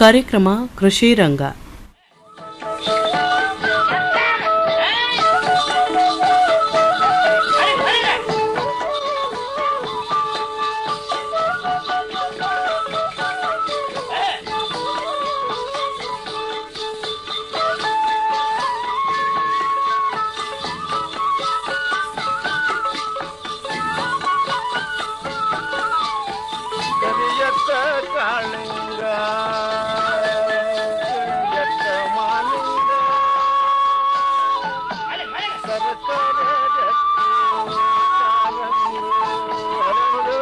ಕಾರ್ಯಕ್ರಮ ಕೃಷಿ ರಂಗ ಕರಿಯತ್ತ ಕಾಳಿಂಗ ಕರಿಯತ್ತ ಮಾಲಿಂಗ ಸರಸರ ಜಟ್ಟಿ ಕಾಲಂಗಿ ಹರಳು.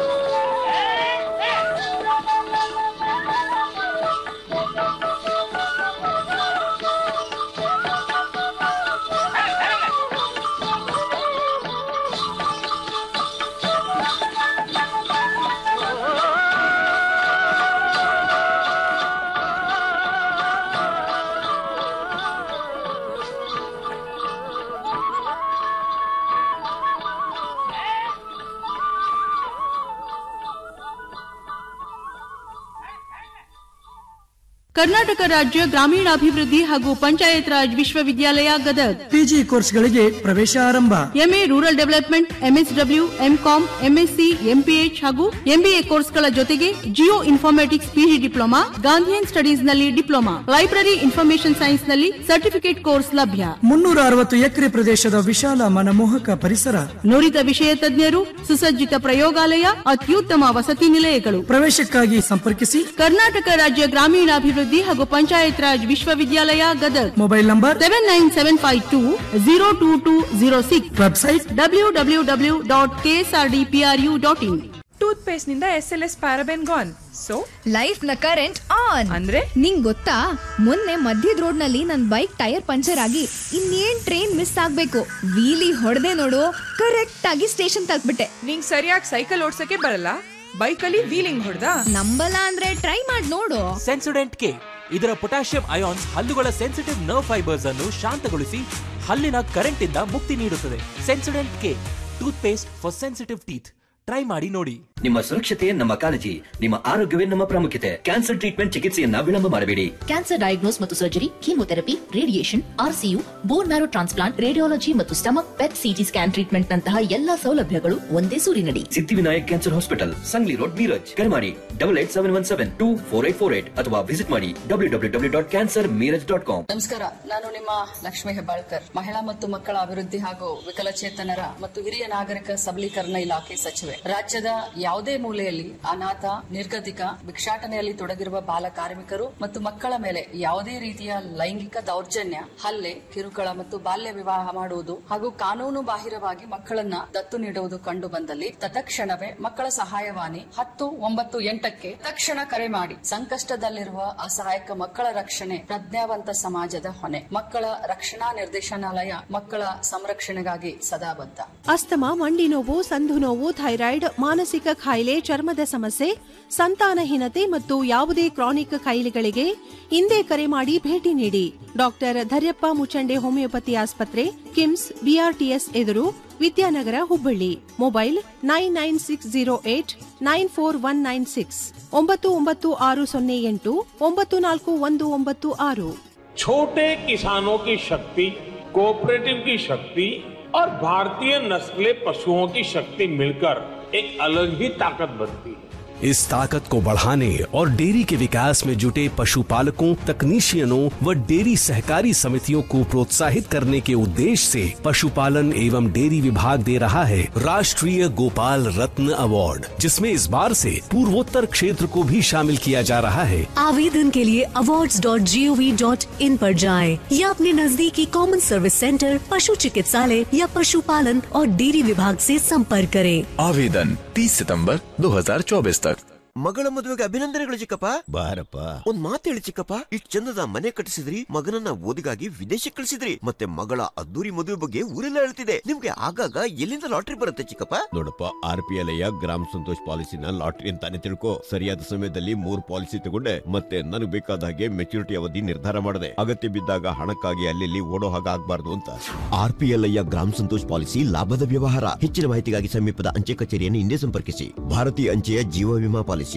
ಕರ್ನಾಟಕ ರಾಜ್ಯ ಗ್ರಾಮೀಣಾಭಿವೃದ್ಧಿ ಹಾಗೂ ಪಂಚಾಯತ್ ರಾಜ್ ವಿಶ್ವವಿದ್ಯಾಲಯ ಗದಗ್ ಪಿಜಿ ಕೋರ್ಸ್ಗಳಿಗೆ ಪ್ರವೇಶ ಆರಂಭ MA rural development MSW MCom MSc MPH ಹಾಗೂ ಎಂಬಿಎ ಕೋರ್ಸ್ಗಳ ಜೊತೆಗೆ geoinformatics PG diploma Gandhian studies ನಲ್ಲಿ ಡಿಪ್ಲೊಮಾ ಲೈಬ್ರರಿ ಇನ್ಫಾರ್ಮೇಶನ್ ಸೈನ್ಸ್ ನಲ್ಲಿ ಸರ್ಟಿಫಿಕೇಟ್ ಕೋರ್ಸ್ ಲಭ್ಯ ಮುನ್ನೂರ ಅರವತ್ತು ಎಕರೆ ಪ್ರದೇಶದ ವಿಶಾಲ ಮನಮೋಹಕ ಪರಿಸರ ನುರಿತ ವಿಷಯ ತಜ್ಞರು ಸುಸಜ್ಜಿತ ಪ್ರಯೋಗಾಲಯ ಅತ್ಯುತ್ತಮ ವಸತಿ ನಿಲಯಗಳು ಪ್ರವೇಶಕ್ಕಾಗಿ ಸಂಪರ್ಕಿಸಿ ಕರ್ನಾಟಕ ರಾಜ್ಯ ಗ್ರಾಮೀಣಾಭಿವೃದ್ಧಿ ಹಾಗೂ ಪಂಚಾಯತ್ ರಾಜ್ ವಿಶ್ವವಿದ್ಯಾಲಯ Gadag mobile number seven nine seven five two zero two two zero six website W W W dot KSRDPRU dot in toothpaste ನಿಂದ S L S paraben gone so life ನ ಕರೆಂಟ್ ಆನ್ ಅಂದ್ರೆ ನಿಂಗ್ ಗೊತ್ತಾ ಮೊನ್ನೆ ಮಧ್ಯದ road ನಲ್ಲಿ ನನ್ bike tyre puncture ಆಗಿ ಇನ್ನೇನ್ ಟ್ರೈನ್ ಮಿಸ್ ಆಗ್ಬೇಕು ವೀಲಿ ಹೊಡೆದೆ ನೋಡು ಕರೆಕ್ಟ್ ಆಗಿ ಸ್ಟೇಷನ್ ತಲುಪ್ಬಿಟ್ಟೆ ನಿಂಗ್ ಸರಿಯಾಗಿ ಸೈಕಲ್ ಓಡ್ಸಕ್ಕೆ ಬರಲ್ಲ ಬೈಕಲ್ಲಿ ವೀಲಿಂಗ್ ಹೊಡ್ದ ನಂಬಲ್ಲ ಅಂದ್ರೆ ಟ್ರೈ ಮಾಡ್ ನೋಡು ಸೆನ್ಸೊಡೆಂಟ್ ಕೆ ಇದರ ಪೊಟ್ಯಾಷಿಯಂ ಅಯಾನ್ಸ್ ಹಲ್ಲುಗಳ ಸೆನ್ಸಿಟಿವ್ ನರ್ವ್ ಫೈಬರ್ಸ್ ಅನ್ನು ಶಾಂತಗೊಳಿಸಿ ಹಲ್ಲಿನ ಕರೆಂಟ್ ಇಂದ ಮುಕ್ತಿ ನೀಡುತ್ತದೆ Sensodent K toothpaste for sensitive teeth try ಮಾಡಿ ನೋಡಿ ನಿಮ್ಮ ಸುರಕ್ಷತೆ ನಮ್ಮ ಕಾಳಜಿ ನಿಮ್ಮ ಆರೋಗ್ಯವೇ ನಮ್ಮ ಪ್ರಾಮುಖ್ಯತೆ ಕ್ಯಾನ್ಸರ್ ಟ್ರೀಟ್ಮೆಂಟ್ ಚಿಕಿತ್ಸೆಯನ್ನ ವಿಳಂಬ ಮಾಡಬೇಡಿ ಕ್ಯಾನ್ಸರ್ ಡಯಾಗ್ನೋಸ್ ಮತ್ತು surgery chemotherapy radiation RCU bone marrow transplant radiology ಮತ್ತು stomach PET CT scan treatment ನಂತಹ ಎಲ್ಲಾ ಸೌಲಭ್ಯಗಳು ಒಂದೇ ಸೂರಿನಡಿ Siddhivinayak cancer hospital Sangli road Miraj ಕರೆ ಮಾಡಿ double eight seven one seven two four eight four eight ಅಥವಾ ವಿಸಿಟ್ ಮಾಡಿ W W W dot cancer Miraj dot com ನಮಸ್ಕಾರ ನಾನು ನಿಮ್ಮ ಲಕ್ಷ್ಮೀ ಹೆಬ್ಬಾಳ್ಕರ್ ಮಹಿಳಾ ಮತ್ತು ಮಕ್ಕಳ ಅಭಿವೃದ್ಧಿ ಹಾಗೂ ವಿಕಲಚೇತನರ ಮತ್ತು ಹಿರಿಯ ನಾಗರಿಕ ಸಬಲೀಕರಣ ಇಲಾಖೆ ಸಚಿವೆ ರಾಜ್ಯದ ಯಾವುದೇ ಮೂಲೆಯಲ್ಲಿ ಅನಾಥ ನಿರ್ಗತಿಕ ಭಿಕ್ಷಾಟನೆಯಲ್ಲಿ ತೊಡಗಿರುವ ಬಾಲ ಕಾರ್ಮಿಕರು ಮತ್ತು ಮಕ್ಕಳ ಮೇಲೆ ಯಾವುದೇ ರೀತಿಯ ಲೈಂಗಿಕ ದೌರ್ಜನ್ಯ ಹಲ್ಲೆ ಕಿರುಕುಳ ಮತ್ತು ಬಾಲ್ಯ ವಿವಾಹ ಮಾಡುವುದು ಹಾಗೂ ಕಾನೂನು ಬಾಹಿರವಾಗಿ ಮಕ್ಕಳನ್ನ ದತ್ತು ನೀಡುವುದು ಕಂಡು ಬಂದಲ್ಲಿ ತತ್ಕ್ಷಣವೇ ಮಕ್ಕಳ ಸಹಾಯವಾಣಿ ಹತ್ತು ಒಂಬತ್ತು ಎಂಟಕ್ಕೆ ತಕ್ಷಣ ಕರೆ ಮಾಡಿ ಸಂಕಷ್ಟದಲ್ಲಿರುವ ಅಸಹಾಯಕ ಮಕ್ಕಳ ರಕ್ಷಣೆ ಪ್ರಜ್ಞಾವಂತ ಸಮಾಜದ ಹೊಣೆ ಮಕ್ಕಳ ರಕ್ಷಣಾ ನಿರ್ದೇಶನಾಲಯ ಮಕ್ಕಳ ಸಂರಕ್ಷಣೆಗಾಗಿ ಸದಾ ಬದ್ಧ ಅಸ್ತಮಾ ಮಂಡಿ ನೋವು ಸಂಧು ನೋವು ಥೈರಾಯ್ಡ್ ಮಾನಸಿಕ ಕಾಯಿಲೆ ಚರ್ಮದ ಸಮಸ್ಯೆ ಸಂತಾನಹೀನತೆ ಮತ್ತು ಯಾವುದೇ ಕ್ರಾನಿಕ್ ಕಾಯಿಲೆಗಳಿಗೆ ಹಿಂದೆ ಕರೆ ಮಾಡಿ ಭೇಟಿ ನೀಡಿ ಡಾಕ್ಟರ್ ಧರ್ಯಪ್ಪ ಮುಚಂಡೆ ಹೋಮಿಯೋಪತಿ ಆಸ್ಪತ್ರೆ ಕಿಮ್ಸ್ ಬಿಆರ್ಟಿಎಸ್ ಎದುರು Vidyanagar Hubballi mobile nine nine six zero eight nine four one nine six ಒಂಬತ್ತು ಒಂಬತ್ತು ಆರು ಸೊನ್ನೆ ಎಂಟು ಒಂಬತ್ತು ನಾಲ್ಕು ಒಂದು ಒಂಬತ್ತು ಆರು छोटे किसानों की शक्ति कोऑपरेटिव की शक्ति और भारतीय नस्ले पशुओं की शक्ति मिलकर एक अलग ही ताकत बनती है इस ताकत को बढ़ाने और डेयरी के विकास में जुटे पशुपालकों तकनीशियनों व डेयरी सहकारी समितियों को प्रोत्साहित करने के उद्देश्य से पशुपालन एवं डेयरी विभाग दे रहा है राष्ट्रीय गोपाल रत्न अवार्ड जिसमें इस बार से पूर्वोत्तर क्षेत्र को भी शामिल किया जा रहा है आवेदन के लिए award dot G O V dot in पर जाए या अपने नजदीकी कॉमन सर्विस सेंटर पशु चिकित्सालय या पशुपालन और डेयरी विभाग से संपर्क करें आवेदन 30 सितंबर 2024 तक ಮಗಳ ಮದುವೆಗೆ ಅಭಿನಂದನೆಗಳು ಚಿಕ್ಕಪ್ಪ ಬಾರಪ್ಪ ಒಂದ್ ಮಾತು ಹೇಳಿ ಚಿಕ್ಕಪ್ಪ ಇಷ್ಟ್ ಚಂದದ ಮನೆ ಕಟ್ಟಿಸಿದ್ರಿ ಮಗನನ್ನ ಓದಿಗಾಗಿ ವಿದೇಶಕ್ಕೆ ಕಳಿಸಿದ್ರಿ ಮತ್ತೆ ಮಗಳ ಅದ್ದೂರಿ ಮದುವೆ ಬಗ್ಗೆ ಊರೆಲ್ಲ ಹೇಳ್ತಿದೆ ನಿಮ್ಗೆ ಆಗಾಗ ಎಲ್ಲಿಂದ ಲಾಟ್ರಿ ಬರುತ್ತೆ ಚಿಕ್ಕಪ್ಪ ನೋಡಪ್ಪ ಆರ್ ಪಿ ಎಲ್ ಗ್ರಾಮ ಸಂತೋಷ್ ಪಾಲಿಸಿನ ಲಾಟ್ರಿ ಅಂತಾನೆ ತಿಳ್ಕೊ ಸರಿಯಾದ ಸಮಯದಲ್ಲಿ ಮೂರ್ ಪಾಲಿಸಿ ತಗೊಂಡೆ ಮತ್ತೆ ನನಗೆ ಬೇಕಾದ ಹಾಗೆ ಮೆಚುರಿಟಿ ಅವಧಿ ನಿರ್ಧಾರ ಮಾಡಿದೆ ಅಗತ್ಯ ಬಿದ್ದಾಗ ಹಣಕ್ಕಾಗಿ ಅಲ್ಲಿ ಓಡೋ ಹಾಗೆ ಆಗ್ಬಾರ್ದು ಅಂತ ಆರ್ ಪಿ ಎಲ್ ಗ್ರಾಮ ಸಂತೋಷ್ ಪಾಲಿಸಿ ಲಾಭದ ವ್ಯವಹಾರ ಹೆಚ್ಚಿನ ಮಾಹಿತಿಗಾಗಿ ಸಮೀಪದ ಅಂಚೆ ಕಚೇರಿಯನ್ನು ಹಿಂದೆ ಸಂಪರ್ಕಿಸಿ ಭಾರತೀಯ ಅಂಚೆಯ ಜೀವ ವಿಮಾ ಪಾಲಿಸಿ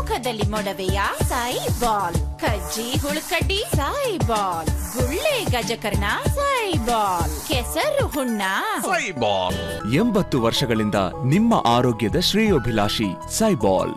ಮುಖದಲ್ಲಿ ಮೊಡವೆಯ ಸಾಯಿ ಬಾಲ್ ಕಜ್ಜಿ ಹುಳುಕಡ್ಡಿ ಸಾಯಿ ಬಾಲ್ ಗುಳ್ಳೆ ಗಜಕರ್ಣ ಸಾಯಿ ಬಾಲ್ ಕೆಸರು ಹುಣ್ಣ ಸೈಬಾಲ್ ಎಂಬತ್ತು ವರ್ಷಗಳಿಂದ ನಿಮ್ಮ ಆರೋಗ್ಯದ ಶ್ರೇಯೋಭಿಲಾಷಿ ಸೈಬಾಲ್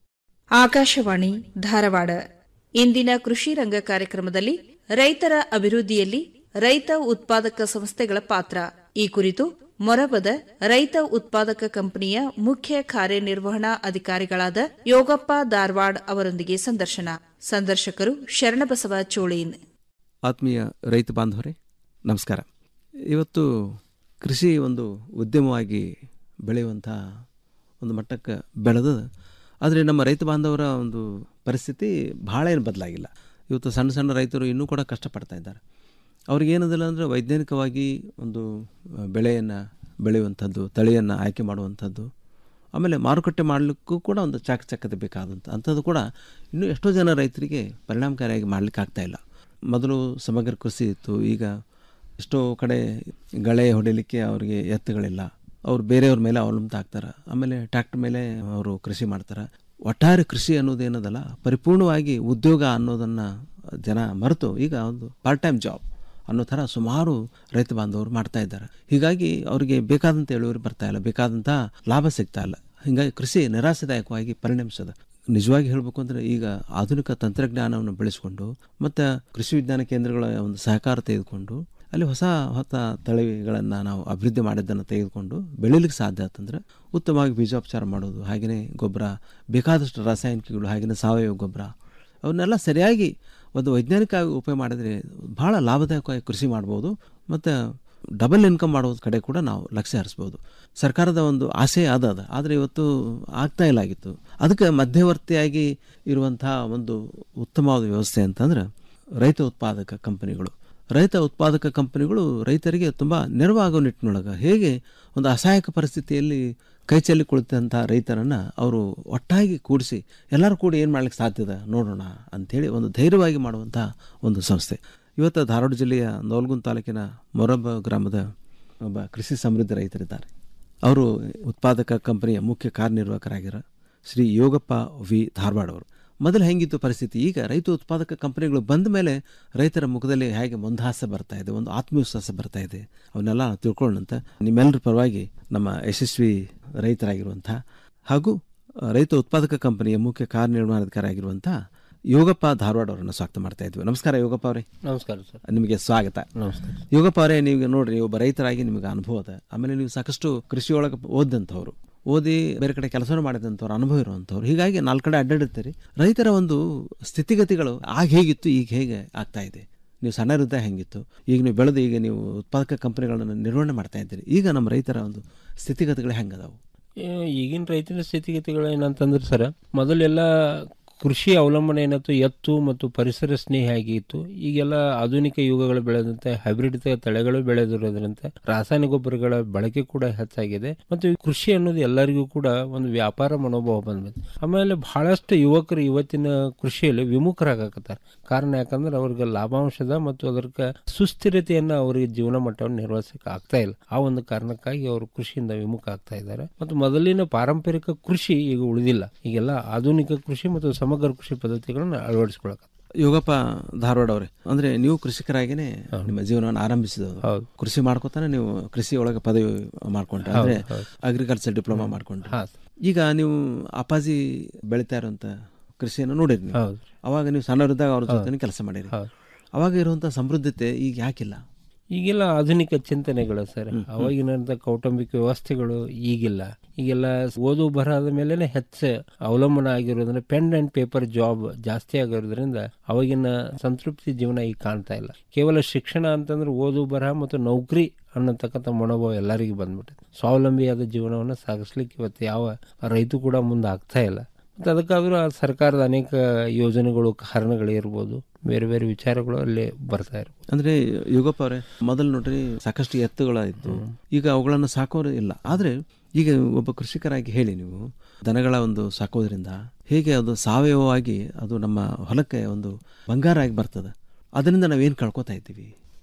ಆಕಾಶವಾಣಿ ಧಾರವಾಡ ಇಂದಿನ ಕೃಷಿ ರಂಗ ಕಾರ್ಯಕ್ರಮದಲ್ಲಿ ರೈತರ ಅಭಿವೃದ್ಧಿಯಲ್ಲಿ ರೈತ ಉತ್ಪಾದಕ ಸಂಸ್ಥೆಗಳ ಪಾತ್ರ ಈ ಕುರಿತು ಮೊರಬದ ರೈತ ಉತ್ಪಾದಕ ಕಂಪನಿಯ ಮುಖ್ಯ ಕಾರ್ಯನಿರ್ವಹಣಾ ಅಧಿಕಾರಿಗಳಾದ ಯೋಗಪ್ಪ ಧಾರವಾಡ್ ಅವರೊಂದಿಗೆ ಸಂದರ್ಶನ ಸಂದರ್ಶಕರು ಶರಣಬಸವ ಚೋಳೀನ್ ಆತ್ಮೀಯ ರೈತ ಬಾಂಧವರೇ ನಮಸ್ಕಾರ ಇವತ್ತು ಕೃಷಿ ಒಂದು ಉದ್ಯಮವಾಗಿ ಬೆಳೆಯುವಂಥ ಒಂದು ಮಟ್ಟಕ್ಕೆ ಬೆಳೆದ ಆದರೆ ನಮ್ಮ ರೈತ ಬಾಂಧವರ ಒಂದು ಪರಿಸ್ಥಿತಿ ಭಾಳ ಏನು ಬದಲಾಗಿಲ್ಲ ಇವತ್ತು ಸಣ್ಣ ಸಣ್ಣ ರೈತರು ಇನ್ನೂ ಕೂಡ ಕಷ್ಟಪಡ್ತಾ ಇದ್ದಾರೆ ಅವ್ರಿಗೇನದಿಲ್ಲ ಅಂದರೆ ವೈಜ್ಞಾನಿಕವಾಗಿ ಒಂದು ಬೆಳೆಯನ್ನು ಬೆಳೆಯುವಂಥದ್ದು ತಳಿಯನ್ನು ಆಯ್ಕೆ ಮಾಡುವಂಥದ್ದು ಆಮೇಲೆ ಮಾರುಕಟ್ಟೆ ಮಾಡಲಿಕ್ಕೂ ಕೂಡ ಒಂದು ಚಾಕಚಕ್ಯತೆ ಬೇಕಾದಂಥ ಅಂಥದ್ದು ಕೂಡ ಇನ್ನೂ ಎಷ್ಟೋ ಜನ ರೈತರಿಗೆ ಪರಿಣಾಮಕಾರಿಯಾಗಿ ಮಾಡಲಿಕ್ಕೆ ಆಗ್ತಾಯಿಲ್ಲ ಮೊದಲು ಸಮಗ್ರ ಕೃಷಿ ಇತ್ತು ಈಗ ಎಷ್ಟೋ ಕಡೆ ಗಳೆ ಹೊಡಿಲಿಕ್ಕೆ ಅವರಿಗೆ ಎತ್ತುಗಳಿಲ್ಲ ಅವ್ರು ಬೇರೆಯವ್ರ ಮೇಲೆ ಅವಲಂಬಿತ ಆಗ್ತಾರೆ ಆಮೇಲೆ ಟ್ರ್ಯಾಕ್ಟರ್ ಮೇಲೆ ಅವರು ಕೃಷಿ ಮಾಡ್ತಾರೆ ಒಟ್ಟಾರೆ ಕೃಷಿ ಅನ್ನೋದೇನದಲ್ಲ ಪರಿಪೂರ್ಣವಾಗಿ ಉದ್ಯೋಗ ಅನ್ನೋದನ್ನು ಜನ ಮರೆತು ಈಗ ಒಂದು ಪಾರ್ಟ್ ಟೈಮ್ ಜಾಬ್ ಅನ್ನೋ ಥರ ಸುಮಾರು ರೈತ ಬಾಂಧವರು ಮಾಡ್ತಾ ಇದ್ದಾರೆ ಹೀಗಾಗಿ ಅವರಿಗೆ ಬೇಕಾದಂಥ ಇಳುವರಿ ಬರ್ತಾ ಇಲ್ಲ ಬೇಕಾದಂಥ ಲಾಭ ಸಿಗ್ತಾ ಇಲ್ಲ ಹೀಗಾಗಿ ಕೃಷಿ ನಿರಾಶಾದಾಯಕವಾಗಿ ಪರಿಣಮಿಸದ ನಿಜವಾಗಿ ಹೇಳಬೇಕು ಅಂದರೆ ಈಗ ಆಧುನಿಕ ತಂತ್ರಜ್ಞಾನವನ್ನು ಬೆಳೆಸಿಕೊಂಡು ಮತ್ತು ಕೃಷಿ ವಿಜ್ಞಾನ ಕೇಂದ್ರಗಳ ಒಂದು ಸಹಕಾರ ತೆಗೆದುಕೊಂಡು ಅಲ್ಲಿ ಹೊಸ ಹೊಸ ತಳಿಗಳನ್ನು ನಾವು ಅಭಿವೃದ್ಧಿ ಮಾಡಿದ್ದನ್ನು ತೆಗೆದುಕೊಂಡು ಬೆಳೀಲಿಕ್ಕೆ ಸಾಧ್ಯ ಆತಂದ್ರೆ ಉತ್ತಮವಾಗಿ ಬೀಜೋಪಚಾರ ಮಾಡೋದು ಹಾಗೆಯೇ ಗೊಬ್ಬರ ಬೇಕಾದಷ್ಟು ರಾಸಾಯನಿಕಗಳು ಹಾಗೆಯೇ ಸಾವಯವ ಗೊಬ್ಬರ ಅವನ್ನೆಲ್ಲ ಸರಿಯಾಗಿ ಒಂದು ವೈಜ್ಞಾನಿಕವಾಗಿ ಉಪಯೋಗ ಮಾಡಿದರೆ ಭಾಳ ಲಾಭದಾಯಕವಾಗಿ ಕೃಷಿ ಮಾಡ್ಬೋದು ಮತ್ತು ಡಬಲ್ ಇನ್ಕಮ್ ಮಾಡೋದ್ರ ಕಡೆ ಕೂಡ ನಾವು ಲಕ್ಷ್ಯ ಹರಿಸ್ಬೋದು ಸರ್ಕಾರದ ಒಂದು ಆಸೆ ಅದ ಅದ ಆದರೆ ಇವತ್ತು ಆಗ್ತಾ ಇಲ್ಲ ಆಗಿತ್ತು ಅದಕ್ಕೆ ಮಧ್ಯವರ್ತಿಯಾಗಿ ಇರುವಂಥ ಒಂದು ಉತ್ತಮವಾದ ವ್ಯವಸ್ಥೆ ಅಂತಂದ್ರೆ ರೈತ ಉತ್ಪಾದಕ ಕಂಪನಿಗಳು ರೈತ ಉತ್ಪಾದಕ ಕಂಪನಿಗಳು ರೈತರಿಗೆ ತುಂಬ ನೆರವಾಗೋ ನಿಟ್ಟಿನೊಳಗೆ ಹೇಗೆ ಒಂದು ಅಸಹಾಯಕ ಪರಿಸ್ಥಿತಿಯಲ್ಲಿ ಕೈ ಚೆಲ್ಲಿ ಕುಳಿತಂಥ ರೈತರನ್ನು ಅವರು ಒಟ್ಟಾಗಿ ಕೂಡಿಸಿ ಎಲ್ಲರೂ ಕೂಡ ಏನು ಮಾಡ್ಲಿಕ್ಕೆ ಸಾಧ್ಯದ ನೋಡೋಣ ಅಂಥೇಳಿ ಒಂದು ಧೈರ್ಯವಾಗಿ ಮಾಡುವಂಥ ಒಂದು ಸಂಸ್ಥೆ ಇವತ್ತು ಧಾರವಾಡ ಜಿಲ್ಲೆಯ ನವಲ್ಗುಂದ್ ತಾಲೂಕಿನ ಮೊರಬ ಗ್ರಾಮದ ಒಬ್ಬ ಕೃಷಿ ಸಮೃದ್ಧ ರೈತರಿದ್ದಾರೆ ಅವರು ಉತ್ಪಾದಕ ಕಂಪನಿಯ ಮುಖ್ಯ ಕಾರ್ಯನಿರ್ವಾಹಕರಾಗಿರೋ ಶ್ರೀ ಯೋಗಪ್ಪ ವಿ ಧಾರವಾಡ ಅವರು ಮೊದಲು ಹೆಂಗಿತ್ತು ಪರಿಸ್ಥಿತಿ ಈಗ ರೈತ ಉತ್ಪಾದಕ ಕಂಪನಿಗಳು ಬಂದ ಮೇಲೆ ರೈತರ ಮುಖದಲ್ಲಿ ಹೇಗೆ ಮಂದಹಾಸ ಬರ್ತಾ ಇದೆ ಒಂದು ಆತ್ಮವಿಶ್ವಾಸ ಬರ್ತಾ ಇದೆ ಅವನ್ನೆಲ್ಲ ತಿಳ್ಕೊಳ್ಳೋಣಂತ ನಿಮ್ಮೆಲ್ಲರ ಪರವಾಗಿ ನಮ್ಮ ಯಶಸ್ವಿ ರೈತರಾಗಿರುವಂಥ ಹಾಗೂ ರೈತ ಉತ್ಪಾದಕ ಕಂಪನಿಯ ಮುಖ್ಯ ಕಾರ್ಯನಿರ್ವಹಣಾಧಿಕಾರಿ ಆಗಿರುವಂಥ ಯೋಗಪ್ಪ ಧಾರವಾಡ ಅವರನ್ನು ಸ್ವಾಗತ ಮಾಡ್ತಾ ಇದ್ವಿ ನಮಸ್ಕಾರ ಯೋಗಪ್ಪ ಅವರೇ ನಮಸ್ಕಾರ ಸರ್ ನಿಮಗೆ ಸ್ವಾಗತ ನಮಸ್ಕಾರ ಯೋಗಪ್ಪ ಅವರೇ ನೀವು ನೋಡ್ರಿ ನೀವು ಒಬ್ಬ ರೈತರಾಗಿ ನಿಮಗೆ ಅನುಭವ ಅದ ಆಮೇಲೆ ನೀವು ಸಾಕಷ್ಟು ಕೃಷಿಯೊಳಗೆ ಓದಂಥವ್ರು ಓದಿ ಬೇರೆ ಕಡೆ ಕೆಲಸ ಮಾಡಿದಂಥವ್ರು ಅನುಭವ ಇರುವಂಥವ್ರು ಹೀಗಾಗಿ ನಾಲ್ಕು ಕಡೆ ಅಡ್ಡಾಡಿರ್ತೀರಿ ರೈತರ ಒಂದು ಸ್ಥಿತಿಗತಿಗಳು ಆಗ ಹೇಗಿತ್ತು ಈಗ ಹೇಗೆ ಆಗ್ತಾ ಇದೆ ನೀವು ಸಣ್ಣರಿದ್ದ ಹೆಂಗಿತ್ತು ಈಗ ನೀವು ಬೆಳೆದು ಈಗ ನೀವು ಉತ್ಪಾದಕ ಕಂಪನಿಗಳನ್ನು ನಿರ್ವಹಣೆ ಮಾಡ್ತಾ ಇದ್ದೀರಿ ಈಗ ನಮ್ಮ ರೈತರ ಒಂದು ಸ್ಥಿತಿಗತಿಗಳು ಹೆಂಗದಾವು ಈಗಿನ ರೈತನ ಸ್ಥಿತಿಗತಿಗಳು ಏನಂತಂದ್ರೆ ಸರ್ ಮೊದಲೆಲ್ಲ ಕೃಷಿ ಅವಲಂಬನೆ ಏನಾಯ್ತು ಎತ್ತು ಮತ್ತು ಪರಿಸರ ಸ್ನೇಹಿಯಾಗಿ ಇತ್ತು ಈಗೆಲ್ಲ ಆಧುನಿಕ ಯುಗಗಳು ಬೆಳೆದಂತೆ ಹೈಬ್ರಿಡ್ ತಳಿಗಳು ಬೆಳೆದಿರೋದ್ರಂತೆ ರಾಸಾಯನಿಕ ಗೊಬ್ಬರಗಳ ಬಳಕೆ ಕೂಡ ಹೆಚ್ಚಾಗಿದೆ ಮತ್ತು ಕೃಷಿ ಅನ್ನೋದು ಎಲ್ಲರಿಗೂ ಕೂಡ ಒಂದು ವ್ಯಾಪಾರ ಮನೋಭಾವ ಬಂದ್ಬಿಟ್ಟು ಆಮೇಲೆ ಬಹಳಷ್ಟು ಯುವಕರು ಇವತ್ತಿನ ಕೃಷಿಯಲ್ಲಿ ವಿಮುಖರಾಗಕತ್ತಾರೆ ಕಾರಣ ಯಾಕಂದ್ರೆ ಅವ್ರಿಗೆ ಲಾಭಾಂಶದ ಮತ್ತು ಅದಕ್ಕೆ ಸುಸ್ಥಿರತೆಯನ್ನ ಅವರಿಗೆ ಜೀವನ ಮಟ್ಟವನ್ನು ನಿರ್ವಹಿಸಕ್ಕೆ ಆಗ್ತಾ ಇಲ್ಲ ಆ ಒಂದು ಕಾರಣಕ್ಕಾಗಿ ಅವರು ಕೃಷಿಯಿಂದ ವಿಮುಖ ಆಗ್ತಾ ಇದ್ದಾರೆ ಮತ್ತು ಮೊದಲಿನ ಪಾರಂಪರಿಕ ಕೃಷಿ ಈಗ ಉಳಿದಿಲ್ಲ ಈಗೆಲ್ಲ ಆಧುನಿಕ ಕೃಷಿ ಮತ್ತು ಸಮಗ್ರ ಕೃಷಿ ಪದ್ಧತಿಗಳನ್ನು ಅಳವಡಿಸ್ಕೊಳಕ ಯೋಗಪ್ಪ ಧಾರವಾಡ ಅವರೇ ಅಂದ್ರೆ ನೀವು ಕೃಷಿಕರಾಗಿನೇ ನಿಮ್ಮ ಜೀವನವನ್ನು ಆರಂಭಿಸಿದವರು ಕೃಷಿ ಮಾಡ್ಕೋತಾನೆ ನೀವು ಕೃಷಿ ಒಳಗೆ ಪದವಿ ಮಾಡ್ಕೊಂಡ್ರೆ ಅಂದ್ರೆ ಅಗ್ರಿಕಲ್ಚರ್ ಡಿಪ್ಲೊಮಾ ಮಾಡ್ಕೊಂಡ್ರೆ ಈಗ ನೀವು ಅಪ್ಪಾಜಿ ಬೆಳಿತಾ ಇರುವಂತ ಕೃಷಿಯನ್ನು ನೋಡಿರಿ ನೀವು ಅವಾಗ ನೀವು ಸಣ್ಣವರಿದ್ದಾಗ ಅವ್ರ ಜೊತೆ ಕೆಲಸ ಮಾಡಿರಿ ಅವಾಗ ಇರುವಂತ ಸಮೃದ್ಧತೆ ಈಗ ಯಾಕಿಲ್ಲ ಈಗೆಲ್ಲ ಆಧುನಿಕ ಚಿಂತನೆಗಳು ಸರ್ ಅವಾಗಿನಂತ ಕೌಟುಂಬಿಕ ವ್ಯವಸ್ಥೆಗಳು ಈಗಿಲ್ಲ ಈಗೆಲ್ಲ ಓದು ಬರಹದ ಮೇಲೆ ಹೆಚ್ಚು ಅವಲಂಬನ ಆಗಿರೋದ್ರಿಂದ ಪೆನ್ ಅಂಡ್ ಪೇಪರ್ ಜಾಬ್ ಜಾಸ್ತಿ ಆಗಿರೋದ್ರಿಂದ ಅವಾಗಿನ ಸಂತೃಪ್ತಿ ಜೀವನ ಈಗ ಕಾಣ್ತಾ ಇಲ್ಲ ಕೇವಲ ಶಿಕ್ಷಣ ಅಂತಂದ್ರೆ ಓದು ಬರಹ ಮತ್ತು ನೌಕರಿ ಅನ್ನತಕ್ಕಂಥ ಮನೋಭಾವ ಎಲ್ಲರಿಗೂ ಬಂದ್ಬಿಟ್ಟಿದೆ ಸ್ವಾವಲಂಬಿಯಾದ ಜೀವನವನ್ನು ಸಾಗಿಸ್ಲಿಕ್ಕೆ ಇವತ್ತು ಯಾವ ರೈತ ಕೂಡ ಮುಂದೆ ಆಗ್ತಾ ಇಲ್ಲ ಮತ್ತು ಅದಕ್ಕಾದ್ರೂ ಆ ಸರ್ಕಾರದ ಅನೇಕ ಯೋಜನೆಗಳು ಕಾರಣಗಳಿರ್ಬೋದು ಬೇರೆ ಬೇರೆ ವಿಚಾರಗಳು ಅಲ್ಲಿ ಬರ್ತಾ ಇರ್ಬೋದು ಅಂದ್ರೆ ಯೋಗಪ್ಪ ಅವರೇ ಮೊದಲು ನೋಡ್ರಿ ಸಾಕಷ್ಟು ಎತ್ತುಗಳಿತ್ತು ಈಗ ಅವುಗಳನ್ನು ಸಾಕೋರು ಇಲ್ಲ ಆದ್ರೆ ಈಗ ಒಬ್ಬ ಕೃಷಿಕರಾಗಿ ಹೇಳಿ ನೀವು ದನಗಳ ಒಂದು ಸಾಕೋದ್ರಿಂದ ಹೇಗೆ ಅದು ಸಾವಯವವಾಗಿ ಅದು ನಮ್ಮ ಹೊಲಕ್ಕೆ ಒಂದು ಬಂಗಾರ ಆಗಿ ಬರ್ತದೆ ಅದರಿಂದ ನಾವೇನು ಕಳ್ಕೊತಾ ಇದ್ದೀವಿ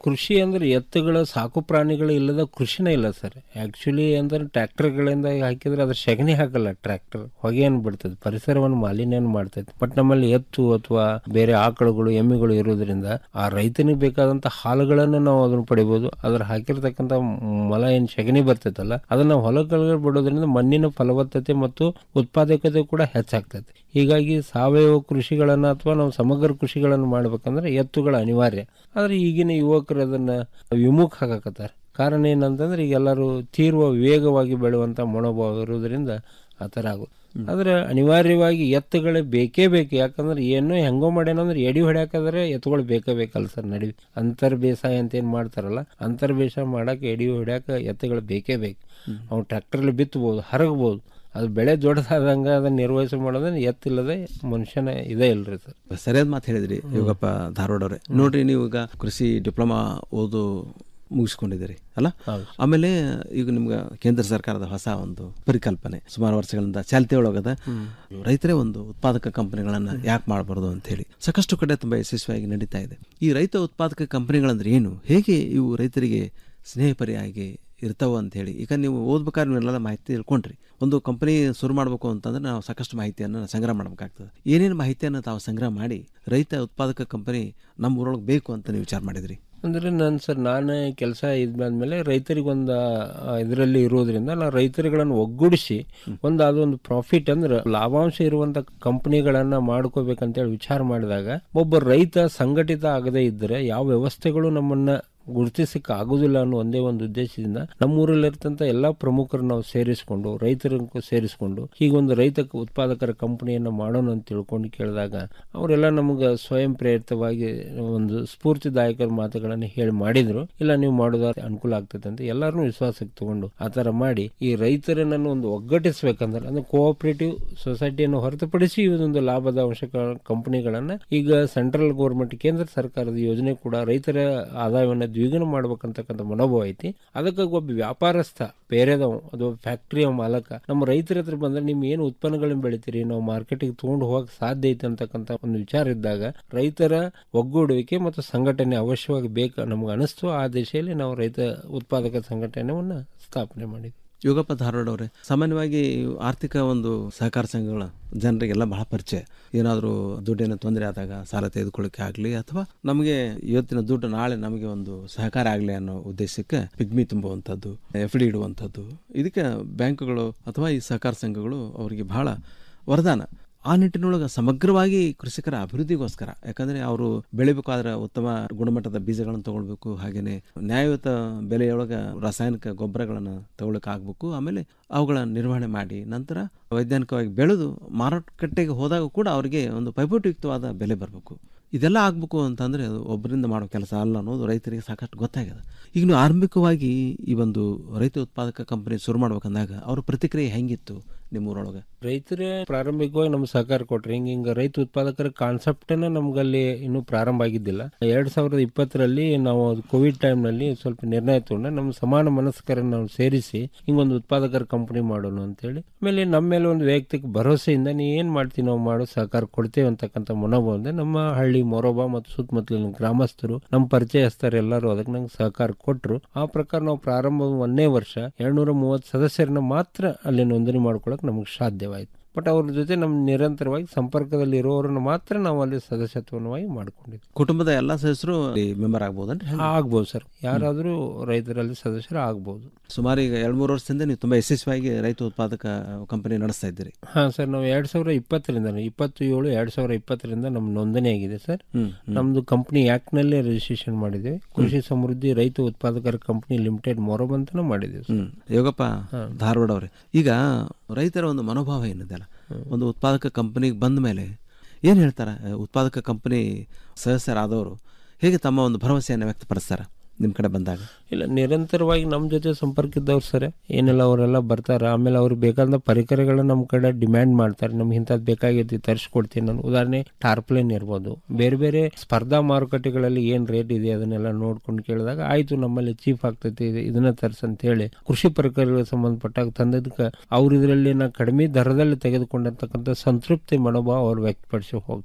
ಕೃಷಿ ಅಂದ್ರೆ ಎತ್ತುಗಳ ಸಾಕು ಪ್ರಾಣಿಗಳು ಇಲ್ಲದ ಕೃಷಿನೇ ಇಲ್ಲ ಸರ್ ಆಕ್ಚುಲಿ ಅಂದ್ರೆ ಟ್ರ್ಯಾಕ್ಟರ್ಗಳಿಂದ ಹಾಕಿದ್ರೆ ಅದ್ರ ಸಗಣಿ ಹಾಕಲ್ಲ ಟ್ರ್ಯಾಕ್ಟರ್ ಹೊಗೆಯನ್ನು ಬಿಡ್ತದೆ ಪರಿಸರವನ್ನು ಮಾಲಿನ್ಯವನ್ನು ಮಾಡ್ತೈತೆ ಬಟ್ ನಮ್ಮಲ್ಲಿ ಎತ್ತು ಅಥವಾ ಬೇರೆ ಆಕಳುಗಳು ಎಮ್ಮೆಗಳು ಇರೋದ್ರಿಂದ ಆ ರೈತನಿಗೆ ಬೇಕಾದಂತ ಹಾಲುಗಳನ್ನು ನಾವು ಅದನ್ನು ಪಡಿಬಹುದು ಅದ್ರ ಹಾಕಿರ್ತಕ್ಕಂಥ ಮೊಲ ಏನ್ ಸಗಣಿ ಬರ್ತೈತಲ್ಲ ಅದನ್ನ ಹೊಲಗಳಿಗೆ ಬಿಡೋದ್ರಿಂದ ಮಣ್ಣಿನ ಫಲವತ್ತತೆ ಮತ್ತು ಉತ್ಪಾದಕತೆ ಕೂಡ ಹೆಚ್ಚಾಗ್ತೈತೆ ಹೀಗಾಗಿ ಸಾವಯವ ಕೃಷಿಗಳನ್ನ ಅಥವಾ ನಾವು ಸಮಗ್ರ ಕೃಷಿಗಳನ್ನು ಮಾಡ್ಬೇಕಂದ್ರೆ ಎತ್ತುಗಳ ಅನಿವಾರ್ಯ ಆದ್ರೆ ಈಗಿನ ಯುವಕರು ಅದನ್ನ ವಿಮುಖ ಹಾಕಕತ್ತಾರ ಕಾರಣ ಏನಂತಂದ್ರೆ ಈಗ ಎಲ್ಲರೂ ತೀವ್ರ ವೇಗವಾಗಿ ಬೆಳೆಯುವಂತ ಮನೋಭಾವ ಇರೋದ್ರಿಂದ ಆ ಥರ ಆಗೋದು ಆದ್ರೆ ಅನಿವಾರ್ಯವಾಗಿ ಎತ್ತುಗಳೇ ಬೇಕೇ ಬೇಕು ಯಾಕಂದ್ರೆ ಏನೋ ಹೆಂಗೋ ಮಾಡ್ಯಾನಂದ್ರೆ ಎಡಿ ಹೊಡ್ಯಾಕಂದ್ರೆ ಎತ್ತುಗಳು ಬೇಕೇ ಬೇಕಲ್ಲ ಸರ್ ನಡಿ ಅಂತರ್ ಬೇಸಾಯ ಅಂತ ಏನ್ ಮಾಡ್ತಾರಲ್ಲ ಅಂತರ್ ಬೇಸಾಯ ಮಾಡಕ್ಕೆ ಎಡಿ ಹೊಡ್ಯಾಕ ಎತ್ತುಗಳು ಬೇಕೇ ಬೇಕು ಅವು ಟ್ರ್ಯಾಕ್ಟರ್ಲಿ ಬಿತ್ತಬಹುದು ಹರಗಬಹುದು ಅದು ಬೆಳೆ ದೊಡ್ಡದಾದಂಗ ಅದನ್ನ ನಿರ್ವಹಿಸಿ ಮಾಡೋದ್ರೆ ಎತ್ತಿಲ್ಲದೆ ಮನುಷ್ಯನ ಇದೇ ಇಲ್ರಿ ಸರ್ ಸರಿಯಾದ ಮಾತು ಹೇಳಿದ್ರಿ ಯೋಗಪ್ಪ ಧಾರವಾಡ ಅವ್ರೆ ನೋಡ್ರಿ ನೀವು ಈಗ ಕೃಷಿ ಡಿಪ್ಲೊಮಾ ಓದು ಮುಗಿಸ್ಕೊಂಡಿದ್ದೀರಿ ಅಲ್ಲ ಆಮೇಲೆ ಈಗ ನಿಮ್ಗೆ ಕೇಂದ್ರ ಸರ್ಕಾರದ ಹೊಸ ಒಂದು ಪರಿಕಲ್ಪನೆ ಸುಮಾರು ವರ್ಷಗಳಿಂದ ಚಾಲ್ತಿ ಒಳಗದ ರೈತರೇ ಒಂದು ಉತ್ಪಾದಕ ಕಂಪನಿಗಳನ್ನ ಯಾಕೆ ಮಾಡಬಾರ್ದು ಅಂತ ಹೇಳಿ ಸಾಕಷ್ಟು ಕಡೆ ತುಂಬಾ ಯಶಸ್ವಿಯಾಗಿ ನಡೀತಾ ಇದೆ ಈ ರೈತ ಉತ್ಪಾದಕ ಕಂಪನಿಗಳಂದ್ರೆ ಏನು ಹೇಗೆ ಇವು ರೈತರಿಗೆ ಸ್ನೇಹಪರಿಯಾಗಿ ಇರ್ತಾವ ಅಂತ ಹೇಳಿ ಈಗ ನೀವು ಓದ್ಬೇಕಾದ್ರೆ ನೀವೆಲ್ಲ ಮಾಹಿತಿ ತಿಳ್ಕೊಂಡ್ರಿ ಒಂದು ಕಂಪನಿ ಶುರು ಮಾಡಬೇಕು ಅಂತಂದ್ರೆ ನಾವು ಸಾಕಷ್ಟು ಮಾಹಿತಿಯನ್ನು ಸಂಗ್ರಹ ಮಾಡಬೇಕಾಗ್ತದೆ ಏನೇನು ಮಾಹಿತಿಯನ್ನು ತಾವು ಸಂಗ್ರಹ ಮಾಡಿ ರೈತ ಉತ್ಪಾದಕ ಕಂಪನಿ ನಮ್ಮ ಊರೊಳಗೆ ಬೇಕು ಅಂತ ನೀವು ವಿಚಾರ ಮಾಡಿದ್ರಿ ಅಂದ್ರೆ ನಾನು ಸರ್ ನಾನು ಕೆಲಸ ಇದ್ಮೇಲೆ ರೈತರಿಗೆ ಒಂದು ಇದರಲ್ಲಿ ಇರೋದ್ರಿಂದ ನಾವು ರೈತರುಗಳನ್ನು ಒಗ್ಗೂಡಿಸಿ ಒಂದು ಅದೊಂದು ಪ್ರಾಫಿಟ್ ಅಂದ್ರೆ ಲಾಭಾಂಶ ಇರುವಂತ ಕಂಪನಿಗಳನ್ನ ಮಾಡ್ಕೋಬೇಕಂತೇಳಿ ವಿಚಾರ ಮಾಡಿದಾಗ ಒಬ್ಬ ರೈತ ಸಂಘಟಿತ ಆಗದೇ ಇದ್ದರೆ ಯಾವ ವ್ಯವಸ್ಥೆಗಳು ನಮ್ಮನ್ನ ಗುರುತಿಸಕ್ಕೆ ಆಗುದಿಲ್ಲ ಅನ್ನೋ ಒಂದೇ ಒಂದು ಉದ್ದೇಶದಿಂದ ನಮ್ಮೂರಲ್ಲಿರ್ತಂತ ಎಲ್ಲಾ ಪ್ರಮುಖರು ನಾವು ಸೇರಿಸಿಕೊಂಡು ರೈತರನ್ನು ಸೇರಿಸಿಕೊಂಡು ಹೀಗೊಂದು ರೈತ ಉತ್ಪಾದಕರ ಕಂಪನಿಯನ್ನ ಮಾಡೋಣ ಅಂತ ತಿಳ್ಕೊಂಡು ಕೇಳಿದಾಗ ಅವರೆಲ್ಲ ನಮಗೆ ಸ್ವಯಂ ಪ್ರೇರಿತವಾಗಿ ಒಂದು ಸ್ಫೂರ್ತಿದಾಯಕ ಮಾತುಗಳನ್ನು ಹೇಳಿ ಮಾಡಿದ್ರು ಇಲ್ಲ ನೀವು ಮಾಡೋದಾದ್ರೆ ಅನುಕೂಲ ಆಗ್ತದೆ ಅಂತ ಎಲ್ಲರನ್ನೂ ವಿಶ್ವಾಸಕ್ಕೆ ತಗೊಂಡು ಆ ತರ ಮಾಡಿ ಈ ರೈತರನ್ನು ಒಂದು ಒಗ್ಗಟ್ಟಿಸ್ಬೇಕಂದ್ರೆ ಅಂದ್ರೆ ಕೋಆಪರೇಟಿವ್ ಸೊಸೈಟಿಯನ್ನು ಹೊರತುಪಡಿಸಿ ಇದೊಂದು ಲಾಭದ ಅಂಶ ಕಂಪನಿಗಳನ್ನ ಈಗ ಸೆಂಟ್ರಲ್ ಗೌರ್ಮೆಂಟ್ ಕೇಂದ್ರ ಸರ್ಕಾರದ ಯೋಜನೆ ಕೂಡ ರೈತರ ಆದಾಯವನ್ನು ದ್ವಿಗುಣ ಮಾಡ್ಬೇಕಂತಕ್ಕಂಥ ಮನೋಭಾವ ಐತಿ ಅದಕ್ಕಾಗಿ ಒಬ್ಬ ವ್ಯಾಪಾರಸ್ಥ ಬೇರೆದವ ಅದು ಫ್ಯಾಕ್ಟರಿಯ ಮಾಲಕ ನಮ್ಮ ರೈತರ ಹತ್ರ ಬಂದ್ರೆ ನಿಮ್ ಏನು ಉತ್ಪನ್ನಗಳನ್ನ ಬೆಳಿತೀರಿ ನಾವು ಮಾರ್ಕೆಟಿಗೆ ತಗೊಂಡು ಹೋಗಕ್ ಸಾಧ್ಯ ಐತೆ ಅಂತಕ್ಕಂಥ ಒಂದು ವಿಚಾರ ಇದ್ದಾಗ ರೈತರ ಒಗ್ಗೂಡುವಿಕೆ ಮತ್ತು ಸಂಘಟನೆ ಅವಶ್ಯವಾಗಿ ಬೇಕು ನಮ್ಗೆ ಅನಿಸ್ತು ಆ ದಿಶೆಯಲ್ಲಿ ನಾವು ರೈತ ಉತ್ಪಾದಕ ಸಂಘಟನೆಯನ್ನ ಸ್ಥಾಪನೆ ಮಾಡಿದ್ವಿ ಯೋಗಪ್ಪ ಧಾರವಾಡ ಅವರೇ ಸಾಮಾನ್ಯವಾಗಿ ಆರ್ಥಿಕ ಒಂದು ಸಹಕಾರ ಸಂಘಗಳ ಜನರಿಗೆಲ್ಲ ಬಹಳ ಪರಿಚಯ ಏನಾದರೂ ದುಡ್ಡಿನ ತೊಂದರೆ ಆದಾಗ ಸಾಲ ತೆಗೆದುಕೊಳ್ಳಿಕ್ಕೆ ಆಗಲಿ ಅಥವಾ ನಮಗೆ ಇವತ್ತಿನ ದುಡ್ಡು ನಾಳೆ ನಮಗೆ ಒಂದು ಸಹಕಾರ ಆಗಲಿ ಅನ್ನೋ ಉದ್ದೇಶಕ್ಕೆ ಪಿಗ್ಮಿ ತುಂಬುವಂಥದ್ದು ಎಫ್ ಡಿ ಇಡುವಂಥದ್ದು ಇದಕ್ಕೆ ಬ್ಯಾಂಕುಗಳು ಅಥವಾ ಈ ಸಹಕಾರ ಸಂಘಗಳು ಅವರಿಗೆ ಬಹಳ ವರದಾನ ಆ ನಿಟ್ಟಿನೊಳಗೆ ಸಮಗ್ರವಾಗಿ ಕೃಷಿಕರ ಅಭಿವೃದ್ಧಿಗೋಸ್ಕರ ಯಾಕಂದ್ರೆ ಅವರು ಬೆಳಿಬೇಕಾದ್ರೆ ಉತ್ತಮ ಗುಣಮಟ್ಟದ ಬೀಜಗಳನ್ನು ತಗೊಳ್ಬೇಕು ಹಾಗೇನೆ ನ್ಯಾಯಯುತ ಬೆಲೆಯೊಳಗೆ ರಾಸಾಯನಿಕ ಗೊಬ್ಬರಗಳನ್ನು ತಗೊಳಕ್ ಆಗ್ಬೇಕು ಆಮೇಲೆ ಅವುಗಳ ನಿರ್ವಹಣೆ ಮಾಡಿ ನಂತರ ವೈಜ್ಞಾನಿಕವಾಗಿ ಬೆಳೆದು ಮಾರುಕಟ್ಟೆಗೆ ಹೋದಾಗ ಕೂಡ ಅವರಿಗೆ ಒಂದು ಪೈಪೋಟಿಯುಕ್ತವಾದ ಬೆಲೆ ಬರಬೇಕು ಇದೆಲ್ಲ ಆಗ್ಬೇಕು ಅಂತಂದ್ರೆ ಅದು ಒಬ್ಬರಿಂದ ಮಾಡೋ ಕೆಲಸ ಅಲ್ಲ ಅನ್ನೋದು ರೈತರಿಗೆ ಸಾಕಷ್ಟು ಗೊತ್ತಾಗಿದೆ ಈಗ ನೀವು ಆರಂಭಿಕವಾಗಿ ಈ ಒಂದು ರೈತ ಉತ್ಪಾದಕ ಕಂಪನಿ ಶುರು ಮಾಡ್ಬೇಕಂದಾಗ ಅವ್ರ ಪ್ರತಿಕ್ರಿಯೆ ಹೆಂಗಿತ್ತು ನಿಮ್ಮ ಊರೊಳಗೆ ರೈತರೇ ಪ್ರಾರಂಭಿಕವಾಗಿ ನಮ್ಗೆ ಸಹಕಾರ ಕೊಟ್ರಿ ಹಿಂಗ ಹಿಂಗ ರೈತ ಉತ್ಪಾದಕರ ಕಾನ್ಸೆಪ್ಟನ್ನ ನಮ್ಗಲ್ಲಿ ಇನ್ನೂ ಪ್ರಾರಂಭ ಆಗಿದ್ದಿಲ್ಲ ಎರಡ್ ಸಾವಿರದ ಇಪ್ಪತ್ತರಲ್ಲಿ ನಾವು ಕೋವಿಡ್ ಟೈಮ್ನಲ್ಲಿ ಸ್ವಲ್ಪ ನಿರ್ಣಯ ತಗೊಂಡು ನಮ್ಮ ಸಮಾನ ಮನಸ್ಕರನ್ನ ನಾವು ಸೇರಿಸಿ ಹಿಂಗೊಂದು ಉತ್ಪಾದಕರ ಕಂಪನಿ ಮಾಡೋಣ ಅಂತೇಳಿ ಆಮೇಲೆ ನಮ್ಮ ಮೇಲೆ ಒಂದು ವೈಯಕ್ತಿಕ ಭರವಸೆಯಿಂದ ನೀ ಏನ್ ಮಾಡ್ತೀವಿ ನಾವು ಮಾಡೋ ಸಹಕಾರ ಕೊಡ್ತೇವೆ ಅಂತಕ್ಕಂಥ ಮನೋಭಾವದಿಂದ ನಮ್ಮ ಹಳ್ಳಿ ಮೊರೋಬಾ ಮತ್ತು ಸುತ್ತಮುತ್ತಲಿನ ಗ್ರಾಮಸ್ಥರು ನಮ್ಮ ಪರಿಚಯಸ್ಥರು ಎಲ್ಲರೂ ಅದಕ್ಕೆ ನಂಗೆ ಸಹಕಾರ ಕೊಟ್ಟರು ಆ ಪ್ರಕಾರ ನಾವು ಪ್ರಾರಂಭ ಒಂದೇ ವರ್ಷ ಎರಡ್ನೂರ ಮೂವತ್ತು ಸದಸ್ಯರನ್ನ ಮಾತ್ರ ಅಲ್ಲಿ ನೋಂದಣಿ ಮಾಡ್ಕೊಳಕ್ ನಮಗೆ ಸಾಧ್ಯವಾಯಿತು ಬಟ್ ಅವ್ರ ಜೊತೆ ನಮ್ಮ ನಿರಂತರವಾಗಿ ಸಂಪರ್ಕದಲ್ಲಿ ಇರೋರನ್ನು ಮಾತ್ರ ನಾವು ಅಲ್ಲಿ ಸದಸ್ಯತ್ವವಾಗಿ ಮಾಡ್ಕೊಂಡಿದ್ವಿ ಕುಟುಂಬದ ಎಲ್ಲ ಸದಸ್ಯರು ಮೆಂಬರ್ ಆಗ್ಬೋದನ್ರಿ ಆಗ್ಬೋದು ಸರ್ ಯಾರಾದರೂ ರೈತರಲ್ಲಿ ಸದಸ್ಯರು ಆಗ್ಬೋದು ಸುಮಾರು ಈಗ ಎರಡು ಮೂರು ವರ್ಷದಿಂದ ನೀವು ತುಂಬಾ ಯಶಸ್ವಿಯಾಗಿ ರೈತ ಉತ್ಪಾದಕ ಕಂಪನಿ ನಡೆಸ್ತಾ ಇದ್ದೀರಿ ಹಾ ಸರ್ ನಾವು ಎರಡ್ ಸಾವಿರದ ಇಪ್ಪತ್ತರಿಂದ ಇಪ್ಪತ್ತು ಏಳು ಎರಡ್ ಸಾವಿರದ ಇಪ್ಪತ್ತರಿಂದ ನಮ್ಮ ನೋಂದಣಿ ಆಗಿದೆ ಸರ್ ನಮ್ದು ಕಂಪನಿ ಆಕ್ಟ್ ನಲ್ಲೇ ರಿಜಿಸ್ಟ್ರೇಷನ್ ಮಾಡಿದ್ದೇವೆ ಕೃಷಿ ಸಮೃದ್ಧಿ ರೈತ ಉತ್ಪಾದಕರ ಕಂಪನಿ ಲಿಮಿಟೆಡ್ ಮೊರಬ್ ಅಂತಾನು ಮಾಡಿದ್ದೇವೆ ಸರ್. ಯೋಗಪ್ಪ ಧಾರವಾಡ ಅವ್ರೆ ಈಗ ರೈತರ ಒಂದು ಮನೋಭಾವ ಏನಿದೆಯಲ್ಲ ಒಂದು ಉತ್ಪಾದಕ ಕಂಪನಿಗೆ ಬಂದ ಮೇಲೆ ಏನು ಹೇಳ್ತಾರೆ ಉತ್ಪಾದಕ ಕಂಪನಿ ಸದಸ್ಯರಾದವರು ಹೇಗೆ ತಮ್ಮ ಒಂದು ಭರವಸೆಯನ್ನು ವ್ಯಕ್ತಪಡಿಸ್ತಾರೆ ನಿಮ್ಮ ಕಡೆ ಬಂದಾಗ ಇಲ್ಲ ನಿರಂತರವಾಗಿ ನಮ್ಮ ಜೊತೆ ಸಂಪರ್ಕ ಇದ್ದವ್ರು ಸರ್ ಏನೆಲ್ಲ ಅವರೆಲ್ಲ ಬರ್ತಾರೆ ಆಮೇಲೆ ಅವ್ರಿಗೆ ಬೇಕಾದ ಪರಿಕರಗಳನ್ನ ನಮ್ಮ ಕಡೆ ಡಿಮ್ಯಾಂಡ್ ಮಾಡ್ತಾರೆ ನಮ್ಗೆ ಇಂಥದ್ದು ಬೇಕಾಗೈತಿ ತರಿಸ್ಕೊಡ್ತೀನಿ ನಾನು ಉದಾಹರಣೆ ಟಾರ್ಪ್ಲೇನ್ ಇರ್ಬೋದು ಬೇರೆ ಬೇರೆ ಸ್ಪರ್ಧಾ ಮಾರುಕಟ್ಟೆಗಳಲ್ಲಿ ಏನ್ ರೇಟ್ ಇದೆ ಅದನ್ನೆಲ್ಲ ನೋಡ್ಕೊಂಡು ಕೇಳಿದಾಗ ಆಯ್ತು ನಮ್ಮಲ್ಲಿ ಚೀಪ್ ಆಗ್ತೈತಿ ಇದು- ಇದನ್ನ ತರ್ಸ್ ಅಂತ ಹೇಳಿ ಕೃಷಿ ಪರಿಕರಗಳಿಗೆ ಸಂಬಂಧಪಟ್ಟಾಗ ತಂದದಕ್ಕೆ ಅವ್ರು ಇದರಲ್ಲಿ ನಾ ಕಡಿಮೆ ದರದಲ್ಲಿ ತೆಗೆದುಕೊಂಡಿರ್ತಕ್ಕಂಥ ಸಂತೃಪ್ತಿ ಮನೋಭಾವ ಅವ್ರು ವ್ಯಕ್ತಪಡಿಸಿ ಹೋಗ್ತಾರೆ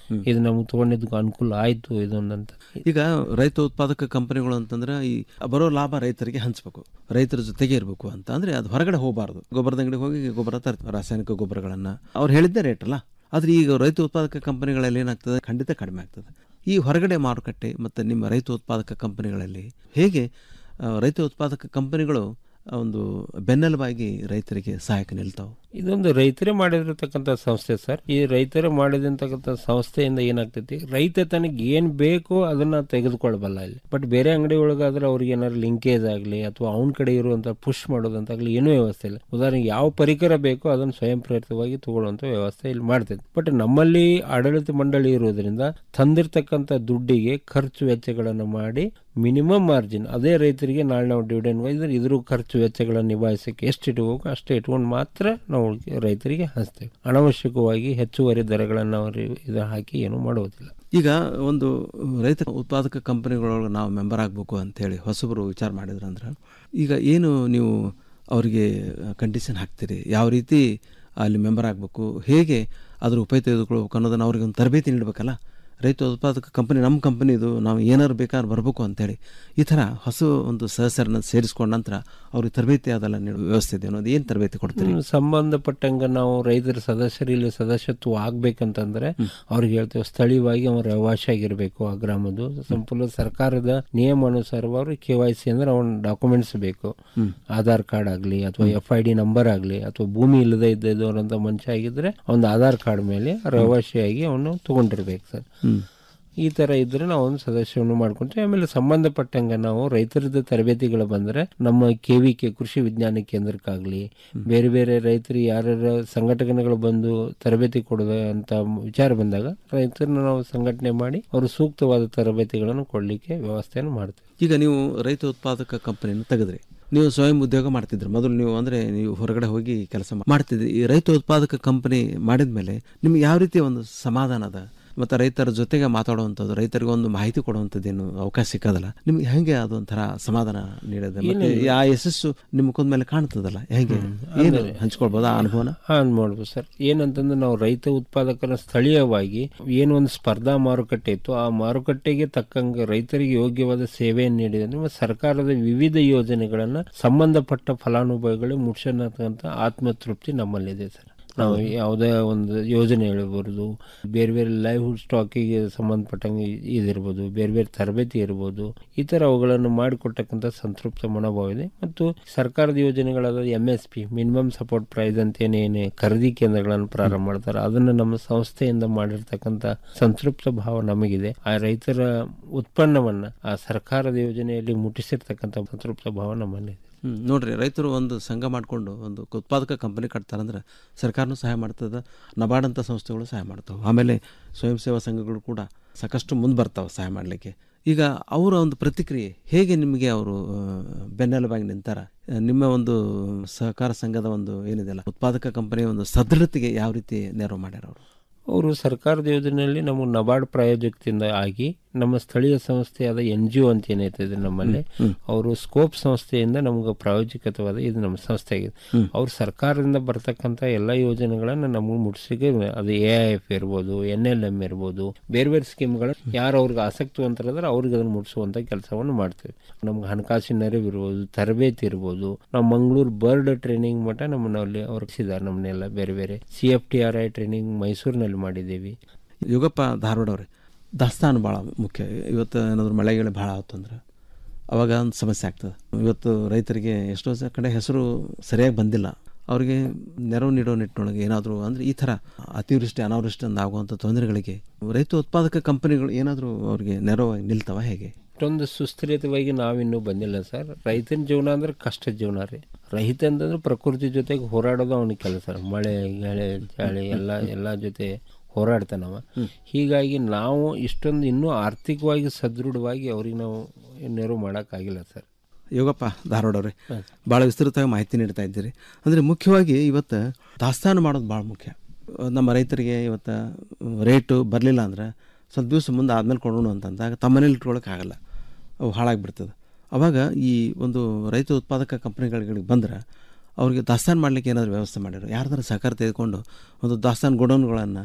ಇದು ನಮ್ಗೆ ತಗೊಂಡಿದ್ದಕ್ಕೆ ಅನುಕೂಲ ಆಯ್ತು ಇದೊಂದಂತ ಈಗ ರೈತ ಉತ್ಪಾದಕ ಕಂಪನಿಗಳು ಅಂತಂದ್ರೆ ಈ ಬರೋ ಲಾಭ ರೈತರಿಗೆ ಹಂಚಬೇಕು ರೈತರ ಜೊತೆಗೆ ಇರಬೇಕು ಅಂತ ಅಂದ್ರೆ ಅದು ಹೊರಗಡೆ ಹೋಗಬಾರ್ದು ಗೊಬ್ಬರದ ಅಂಗಡಿಗೆ ಹೋಗಿ ಗೊಬ್ಬರ ತರ್ತಾರೆ ರಾಸಾಯನಿಕ ಗೊಬ್ಬರಗಳನ್ನ ಅವ್ರು ಹೇಳಿದ್ದೇ ರೇಟ್ ಅಲ್ಲ ಆದ್ರೆ ಈಗ ರೈತ ಉತ್ಪಾದಕ ಕಂಪನಿಗಳಲ್ಲಿ ಏನಾಗ್ತದೆ ಖಂಡಿತ ಕಡಿಮೆ ಆಗ್ತದೆ ಈ ಹೊರಗಡೆ ಮಾರುಕಟ್ಟೆ ಮತ್ತು ನಿಮ್ಮ ರೈತ ಉತ್ಪಾದಕ ಕಂಪನಿಗಳಲ್ಲಿ ಹೇಗೆ ಆ, ರೈತ ಉತ್ಪಾದಕ ಕಂಪನಿಗಳು ಒಂದು ಬೆನ್ನೆಲುಬಾಗಿ ರೈತರಿಗೆ ಸಹಾಯಕ ನಿಲ್ತಾವೆ ಇದೊಂದು ರೈತರೇ ಮಾಡಿರತಕ್ಕಂಥ ಸಂಸ್ಥೆ ಸರ್ ಈ ರೈತರೇ ಮಾಡಿದಂತಕ್ಕಂಥ ಸಂಸ್ಥೆಯಿಂದ ಏನಾಗ್ತೈತಿ ರೈತ ತನಗೆ ಏನ್ ಬೇಕೋ ಅದನ್ನ ತೆಗೆದುಕೊಳ್ಬಲ್ಲ ಇಲ್ಲಿ ಬಟ್ ಬೇರೆ ಅಂಗಡಿ ಒಳಗಾದ್ರೆ ಅವ್ರಿಗೆ ಏನಾದ್ರು ಲಿಂಕೇಜ್ ಆಗಲಿ ಅಥವಾ ಅವನ ಕಡೆ ಇರುವಂತ ಪುಷ್ ಮಾಡೋದಂತಾಗ್ಲಿ ಏನೂ ವ್ಯವಸ್ಥೆ ಇಲ್ಲ ಉದಾಹರಣೆಗೆ ಯಾವ ಪರಿಕರ ಬೇಕೋ ಅದನ್ನು ಸ್ವಯಂ ಪ್ರೇರಿತವಾಗಿ ತಗೊಳ್ಳುವಂತ ವ್ಯವಸ್ಥೆ ಇಲ್ಲಿ ಮಾಡ್ತೈತಿ ಬಟ್ ನಮ್ಮಲ್ಲಿ ಆಡಳಿತ ಮಂಡಳಿ ಇರೋದ್ರಿಂದ ತಂದಿರ್ತಕ್ಕಂಥ ದುಡ್ಡಿಗೆ ಖರ್ಚು ವೆಚ್ಚಗಳನ್ನು ಮಾಡಿ ಮಿನಿಮಮ್ ಮಾರ್ಜಿನ್ ಅದೇ ರೈತರಿಗೆ ನಾಳೆ ನಾವು ಡಿವಿಡೆಂಡ್ ಇದ್ರೆ ಇದ್ರ ಖರ್ಚು ವೆಚ್ಚಗಳನ್ನು ನಿಭಾಯಿಸಕ್ಕೆ ಎಷ್ಟು ಇಟ್ಕೋಬೇಕು ಅಷ್ಟೇ ಇಟ್ಕೊಂಡು ಮಾತ್ರ ನಾವು ರೈತರಿಗೆ ಹಂಚ್ತೇವೆ ಅನವಶ್ಯಕವಾಗಿ ಹೆಚ್ಚುವರಿ ದರಗಳನ್ನು ಅವರು ಇದು ಹಾಕಿ ಏನು ಮಾಡುವುದಿಲ್ಲ ಈಗ ಒಂದು ರೈತ ಉತ್ಪಾದಕ ಕಂಪನಿಗಳೊಳಗೆ ನಾವು ಮೆಂಬರ್ ಆಗಬೇಕು ಅಂತೇಳಿ ಹೊಸಬರು ವಿಚಾರ ಮಾಡಿದ್ರಂದ್ರೆ ಈಗ ಏನು ನೀವು ಅವರಿಗೆ ಕಂಡೀಷನ್ ಹಾಕ್ತೀರಿ ಯಾವ ರೀತಿ ಅಲ್ಲಿ ಮೆಂಬರ್ ಆಗಬೇಕು ಹೇಗೆ ಅದ್ರ ಉಪಯೋಗ ತೆಗೆದುಕೊಳ್ಬೇಕು ಅನ್ನೋದನ್ನು ಅವ್ರಿಗೆ ಒಂದು ತರಬೇತಿ ನೀಡಬೇಕಲ್ಲ ರೈತ ಉತ್ಪಾದಕ ಕಂಪನಿ ನಮ್ಮ ಕಂಪನಿದು ನಾವು ಏನಾದ್ರು ಬೇಕಾದ್ರೆ ಬರಬೇಕು ಅಂತೇಳಿ ಈ ಥರ ಹೊಸ ಒಂದು ಸಹಸರನ್ನ ಸೇರಿಸ್ಕೊಂಡ ನಂತರ ಅವ್ರಿಗೆ ತರಬೇತಿ ಅದೆಲ್ಲ ನೀಡುವ ವ್ಯವಸ್ಥೆ ಇದೆ ಅನ್ನೋದು ಏನು ತರಬೇತಿ ಕೊಡ್ತೀರಿ ಹ್ಮ್, ಸಂಬಂಧಪಟ್ಟಂಗ ನಾವು ರೈತರ ಸದಸ್ಯರು ಇಲ್ಲಿ ಸದಸ್ಯತ್ವ ಆಗ್ಬೇಕಂತಂದ್ರೆ ಅವ್ರಿಗೆ ಹೇಳ್ತೇವೆ ಸ್ಥಳೀಯವಾಗಿ ಅವ್ರ ರವಾಸಿ ಆಗಿರ್ಬೇಕು ಆ ಗ್ರಾಮದ್ದು ಸಂಪೂರ್ಣ ಸರ್ಕಾರದ ನಿಯಮಾನುಸಾರ ಅವರು ಕೆ ವೈ ಸಿ ಅಂದ್ರೆ ಅವನ ಡಾಕ್ಯುಮೆಂಟ್ಸ್ ಬೇಕು ಹ್ಮ್. ಆಧಾರ್ ಕಾರ್ಡ್ ಆಗ್ಲಿ ಅಥವಾ ಎಫ್ ಐ ಡಿ ನಂಬರ್ ಆಗ್ಲಿ ಅಥವಾ ಭೂಮಿ ಇಲ್ಲದೆ ಇದ್ದವರಂತ ಮನುಷ್ಯ ಆಗಿದ್ರೆ ಒಂದು ಆಧಾರ್ ಕಾರ್ಡ್ ಮೇಲೆ ರವಾಸಿಯಾಗಿ ಅವನು ತಗೊಂಡಿರ್ಬೇಕು ಸರ್ ಹ್ಮ್. ಈ ತರ ಇದ್ರೆ ನಾವು ಒಂದು ಸದಸ್ಯವನ್ನು ಮಾಡ್ಕೊಂತೀವಿ ಆಮೇಲೆ ಸಂಬಂಧಪಟ್ಟಂಗೆ ನಾವು ರೈತರದ ತರಬೇತಿಗಳು ಬಂದ್ರೆ ನಮ್ಮ ಕೆ ವಿ ಕೆ ಕೃಷಿ ವಿಜ್ಞಾನ ಕೇಂದ್ರಕ್ಕಾಗ್ಲಿ ಬೇರೆ ಬೇರೆ ರೈತರು ಯಾರ್ಯಾರ ಸಂಘಟನೆಗಳು ಬಂದು ತರಬೇತಿ ಕೊಡೋದ ಅಂತ ವಿಚಾರ ಬಂದಾಗ ರೈತರನ್ನ ನಾವು ಸಂಘಟನೆ ಮಾಡಿ ಅವರು ಸೂಕ್ತವಾದ ತರಬೇತಿಗಳನ್ನು ಕೊಡ್ಲಿಕ್ಕೆ ವ್ಯವಸ್ಥೆಯನ್ನು ಮಾಡ್ತೀವಿ ಈಗ ನೀವು ರೈತ ಉತ್ಪಾದಕ ಕಂಪನಿಯನ್ನು ತೆಗೆದ್ರಿ ನೀವು ಸ್ವಯಂ ಉದ್ಯೋಗ ಮಾಡ್ತಿದ್ರಿ ಮೊದಲು ನೀವು ಅಂದರೆ ನೀವು ಹೊರಗಡೆ ಹೋಗಿ ಕೆಲಸ ಮಾಡ್ತಿದ್ರಿ ಈ ರೈತ ಉತ್ಪಾದಕ ಕಂಪನಿ ಮಾಡಿದ ಮೇಲೆ ನಿಮ್ಗೆ ಯಾವ ರೀತಿ ಒಂದು ಸಮಾಧಾನ ಅದ ಮತ್ತು ರೈತರ ಜೊತೆಗೆ ಮಾತಾಡುವಂಥದ್ದು ರೈತರಿಗೆ ಒಂದು ಮಾಹಿತಿ ಕೊಡುವಂಥದ್ದು ಏನು ಅವಕಾಶ ಸಿಕ್ಕೋದಲ್ಲ ನಿಮ್ಗೆ ಹೆಂಗೆ ಅದೊಂಥರ ಸಮಾಧಾನ ನೀಡೋದು ಮತ್ತೆ ಏನಿಲ್ಲ. ಆ ಯಶಸ್ಸು ನಿಮ್ಮ ಮುಖದ ಮೇಲೆ ಕಾಣ್ತದಲ್ಲ ಹೇಗೆ ಏನು ಅಂದ್ರೆ- ಹಂಚ್ಕೊಳ್ಬೋದು ಆ ಅನುಭವನ ಹಾಂ ಮಾಡ್ಬೋದು ಸರ್ ಏನಂತಂದ್ರೆ ನಾವು ರೈತ ಉತ್ಪಾದಕರ ಸ್ಥಳೀಯವಾಗಿ ಏನು ಒಂದು ಸ್ಪರ್ಧಾ ಮಾರುಕಟ್ಟೆ ಇತ್ತು ಆ ಮಾರುಕಟ್ಟೆಗೆ ತಕ್ಕಂಗೆ ರೈತರಿಗೆ ಯೋಗ್ಯವಾದ ಸೇವೆಯನ್ನು ನೀಡಿದ್ರೆ ಮತ್ತು ಸರ್ಕಾರದ ವಿವಿಧ ಯೋಜನೆಗಳನ್ನು ಸಂಬಂಧಪಟ್ಟ ಫಲಾನುಭವಿಗಳು ಮುಟ್ಸೋತಕ್ಕಂಥ ಆತ್ಮತೃಪ್ತಿ ನಮ್ಮಲ್ಲಿದೆ ಸರ್ ನಾವು ಯಾವುದೇ ಒಂದು ಯೋಜನೆ ಹೇಳ್ಬೋದು ಬೇರೆ ಬೇರೆ ಲೈವ್ಹುಡ್ ಸ್ಟಾಕಿಗೆ ಸಂಬಂಧಪಟ್ಟಂಗೆ ಇದಿರ್ಬೋದು ಬೇರೆ ಬೇರೆ ತರಬೇತಿ ಇರ್ಬೋದು ಈ ಥರ ಅವುಗಳನ್ನು ಮಾಡಿಕೊಟ್ಟಕ್ಕಂಥ ಸಂತೃಪ್ತ ಮನೋಭಾವ ಇದೆ ಮತ್ತು ಸರ್ಕಾರದ ಯೋಜನೆಗಳಾದ M S P minimum support price ಅಂತ ಏನೇನು ಖರೀದಿ ಕೇಂದ್ರಗಳನ್ನು ಪ್ರಾರಂಭ ಮಾಡ್ತಾರೆ ಅದನ್ನು ನಮ್ಮ ಸಂಸ್ಥೆಯಿಂದ ಮಾಡಿರ್ತಕ್ಕಂಥ ಸಂತೃಪ್ತ ಭಾವ ನಮಗಿದೆ ಆ ರೈತರ ಉತ್ಪನ್ನವನ್ನ ಆ ಸರ್ಕಾರದ ಯೋಜನೆಯಲ್ಲಿ ಮುಟ್ಟಿಸಿರ್ತಕ್ಕಂಥ ಸಂತೃಪ್ತ ಭಾವ ನಮ್ಮಲ್ಲಿದೆ ಹ್ಮ್, ನೋಡ್ರಿ ರೈತರು ಒಂದು ಸಂಘ ಮಾಡಿಕೊಂಡು ಒಂದು ಉತ್ಪಾದಕ ಕಂಪನಿ ಕಟ್ತಾರಂದ್ರೆ ಸರ್ಕಾರನೂ ಸಹಾಯ ಮಾಡ್ತದೆ ನಬಾರ್ಡ್ ಅಂತ ಸಂಸ್ಥೆಗಳು ಸಹಾಯ ಮಾಡ್ತಾವೆ ಆಮೇಲೆ ಸ್ವಯಂ ಸೇವಾ ಸಂಘಗಳು ಕೂಡ ಸಾಕಷ್ಟು ಮುಂದೆ ಬರ್ತಾವೆ ಸಹಾಯ ಮಾಡಲಿಕ್ಕೆ ಈಗ ಅವರ ಒಂದು ಪ್ರತಿಕ್ರಿಯೆ ಹೇಗೆ ನಿಮಗೆ ಅವರು ಬೆನ್ನೆಲುಬಾಗಿ ನಿಂತಾರ ಆ, ನಿಮ್ಮ ಒಂದು ಸಹಕಾರ ಸಂಘದ ಒಂದು ಏನಿದೆಯಲ್ಲ ಉತ್ಪಾದಕ ಕಂಪನಿಯ ಒಂದು ಸದೃಢತೆಗೆ ಯಾವ ರೀತಿ ನೆರವು ಮಾಡ್ಯಾರ ಅವರು ಅವರು ಸರ್ಕಾರದ ಯೋಜನೆಯಲ್ಲಿ ನಮಗೆ ನಬಾರ್ಡ್ ಪ್ರಾಯೋಜಕದಿಂದ ಆಗಿ ನಮ್ಮ ಸ್ಥಳೀಯ ಸಂಸ್ಥೆಯಾದ ಎನ್ ಜಿ ಒ ಅಂತ ಏನೈತಿದೆ ನಮ್ಮಲ್ಲಿ ಅವರು ಸ್ಕೋಪ್ ಸಂಸ್ಥೆಯಿಂದ ನಮಗೆ ಪ್ರಾಯೋಜಕವಾದ ಇದು ನಮ್ಮ ಸಂಸ್ಥೆ ಆಗಿದೆ ಅವ್ರು ಸರ್ಕಾರದಿಂದ ಬರ್ತಕ್ಕಂಥ ಎಲ್ಲ ಯೋಜನೆಗಳನ್ನು ನಮಗೆ ಮುಟ್ಸಿಗೆ ಅದು ಎ ಐ ಎಫ್ ಇರ್ಬೋದು ಎನ್ ಎಲ್ ಎಮ್ ಇರ್ಬೋದು ಬೇರೆ ಬೇರೆ ಸ್ಕೀಮ್ಗಳು ಯಾರು ಅವ್ರಿಗೆ ಆಸಕ್ತಿವಂತರಾದ್ರೆ ಅವ್ರಿಗೆ ಅದನ್ನು ಮುಟ್ಸುವಂಥ ಕೆಲಸವನ್ನು ಮಾಡ್ತೀವಿ ನಮ್ಗೆ ಹಣಕಾಸಿನ ನೆರವು ಇರ್ಬೋದು ತರಬೇತಿ ಇರ್ಬೋದು ನಾವು ಮಂಗಳೂರು ಬರ್ಡ್ ಟ್ರೈನಿಂಗ್ ಮಟ್ಟ ನಮ್ಮನ್ನಲ್ಲಿ ಅವ್ರು ಕಳಿಸಿದ್ದಾರೆ ನಮ್ಮನ್ನೆಲ್ಲ ಬೇರೆ ಬೇರೆ C F T R I training ಮೈಸೂರಿನಲ್ಲಿ ಮಾಡಿದ್ದೀವಿ ಯೋಗಪ್ಪ ಧಾರವಾಡ ಅವ್ರೆ ದಾಸ್ತಾನು ಭಾಳ ಮುಖ್ಯ ಇವತ್ತು ಏನಾದರೂ ಮಳೆಗಳು ಭಾಳ ಆಯ್ತಂದ್ರೆ ಅವಾಗ ಒಂದು ಸಮಸ್ಯೆ ಆಗ್ತದೆ ಇವತ್ತು ರೈತರಿಗೆ ಎಷ್ಟೋ ಸ ಕಡೆ ಹೆಸರು ಸರಿಯಾಗಿ ಬಂದಿಲ್ಲ ಅವರಿಗೆ ನೆರವು ನೀಡೋ ನಿಟ್ಟಿನೊಳಗೆ ಏನಾದರೂ ಅಂದರೆ ಈ ಥರ ಅತಿವೃಷ್ಟಿ ಅನಾವೃಷ್ಟಿಯಿಂದ ಆಗುವಂಥ ತೊಂದರೆಗಳಿಗೆ ರೈತ ಉತ್ಪಾದಕ ಕಂಪನಿಗಳು ಏನಾದರೂ ಅವ್ರಿಗೆ ನೆರವಾಗಿ ನಿಲ್ತಾವ ಹೇಗೆ ಇಷ್ಟೊಂದು ಸುಸ್ಥಿರತವಾಗಿ ನಾವಿನ್ನೂ ಬಂದಿಲ್ಲ ಸರ್ ರೈತನ ಜೀವನ ಅಂದ್ರೆ ಕಷ್ಟ ಜೀವನ ರೀ ರೈತ ಅಂತಂದ್ರೆ ಪ್ರಕೃತಿ ಜೊತೆಗೆ ಹೋರಾಡೋದು ಅವನ ಕೆಲಸ ಮಳೆ ಗಾಳಿ ಚಳಿ ಎಲ್ಲ ಎಲ್ಲ ಜೊತೆ ಹೋರಾಡ್ತಾನವ ಹೀಗಾಗಿ ನಾವು ಇಷ್ಟೊಂದು ಇನ್ನೂ ಆರ್ಥಿಕವಾಗಿ ಸದೃಢವಾಗಿ ಅವ್ರಿಗೆ ನಾವು ನೆರವು ಮಾಡೋಕ್ಕಾಗಿಲ್ಲ ಸರ್ ಯೋಗಪ್ಪ ಧಾರವಾಡ ಅವ್ರೆ ಭಾಳ ವಿಸ್ತೃತವಾಗಿ ಮಾಹಿತಿ ನೀಡ್ತಾ ಇದ್ದೀರಿ ಅಂದರೆ ಮುಖ್ಯವಾಗಿ ಇವತ್ತು ದಾಸ್ತಾನು ಮಾಡೋದು ಭಾಳ ಮುಖ್ಯ ನಮ್ಮ ರೈತರಿಗೆ ಇವತ್ತು ರೇಟು ಬರಲಿಲ್ಲ ಅಂದ್ರೆ ಸ್ವಲ್ಪ ದಿವಸ ಮುಂದೆ ಆದ್ಮೇಲೆ ಕೊಡೋಣ ಅಂತಂದಾಗ ತಮ್ಮ ಮನೇಲಿ ಇಟ್ಕೊಳಕ್ಕೆ ಆಗಲ್ಲ ಅವು ಹಾಳಾಗಿಬಿಡ್ತದೆ ಅವಾಗ ಈ ಒಂದು ರೈತ ಉತ್ಪಾದಕ ಕಂಪ್ನಿಗಳಿಗೆ ಬಂದ್ರೆ ಅವ್ರಿಗೆ ದಾಸ್ತಾನು ಮಾಡಲಿಕ್ಕೆ ಏನಾದರೂ ವ್ಯವಸ್ಥೆ ಮಾಡಿರೋ ಯಾರ್ದಾರು ಸಹಕಾರ ತೆಗೆದುಕೊಂಡು ಒಂದು ದಾಸ್ತಾನು ಗೋಡೌನ್ಗಳನ್ನು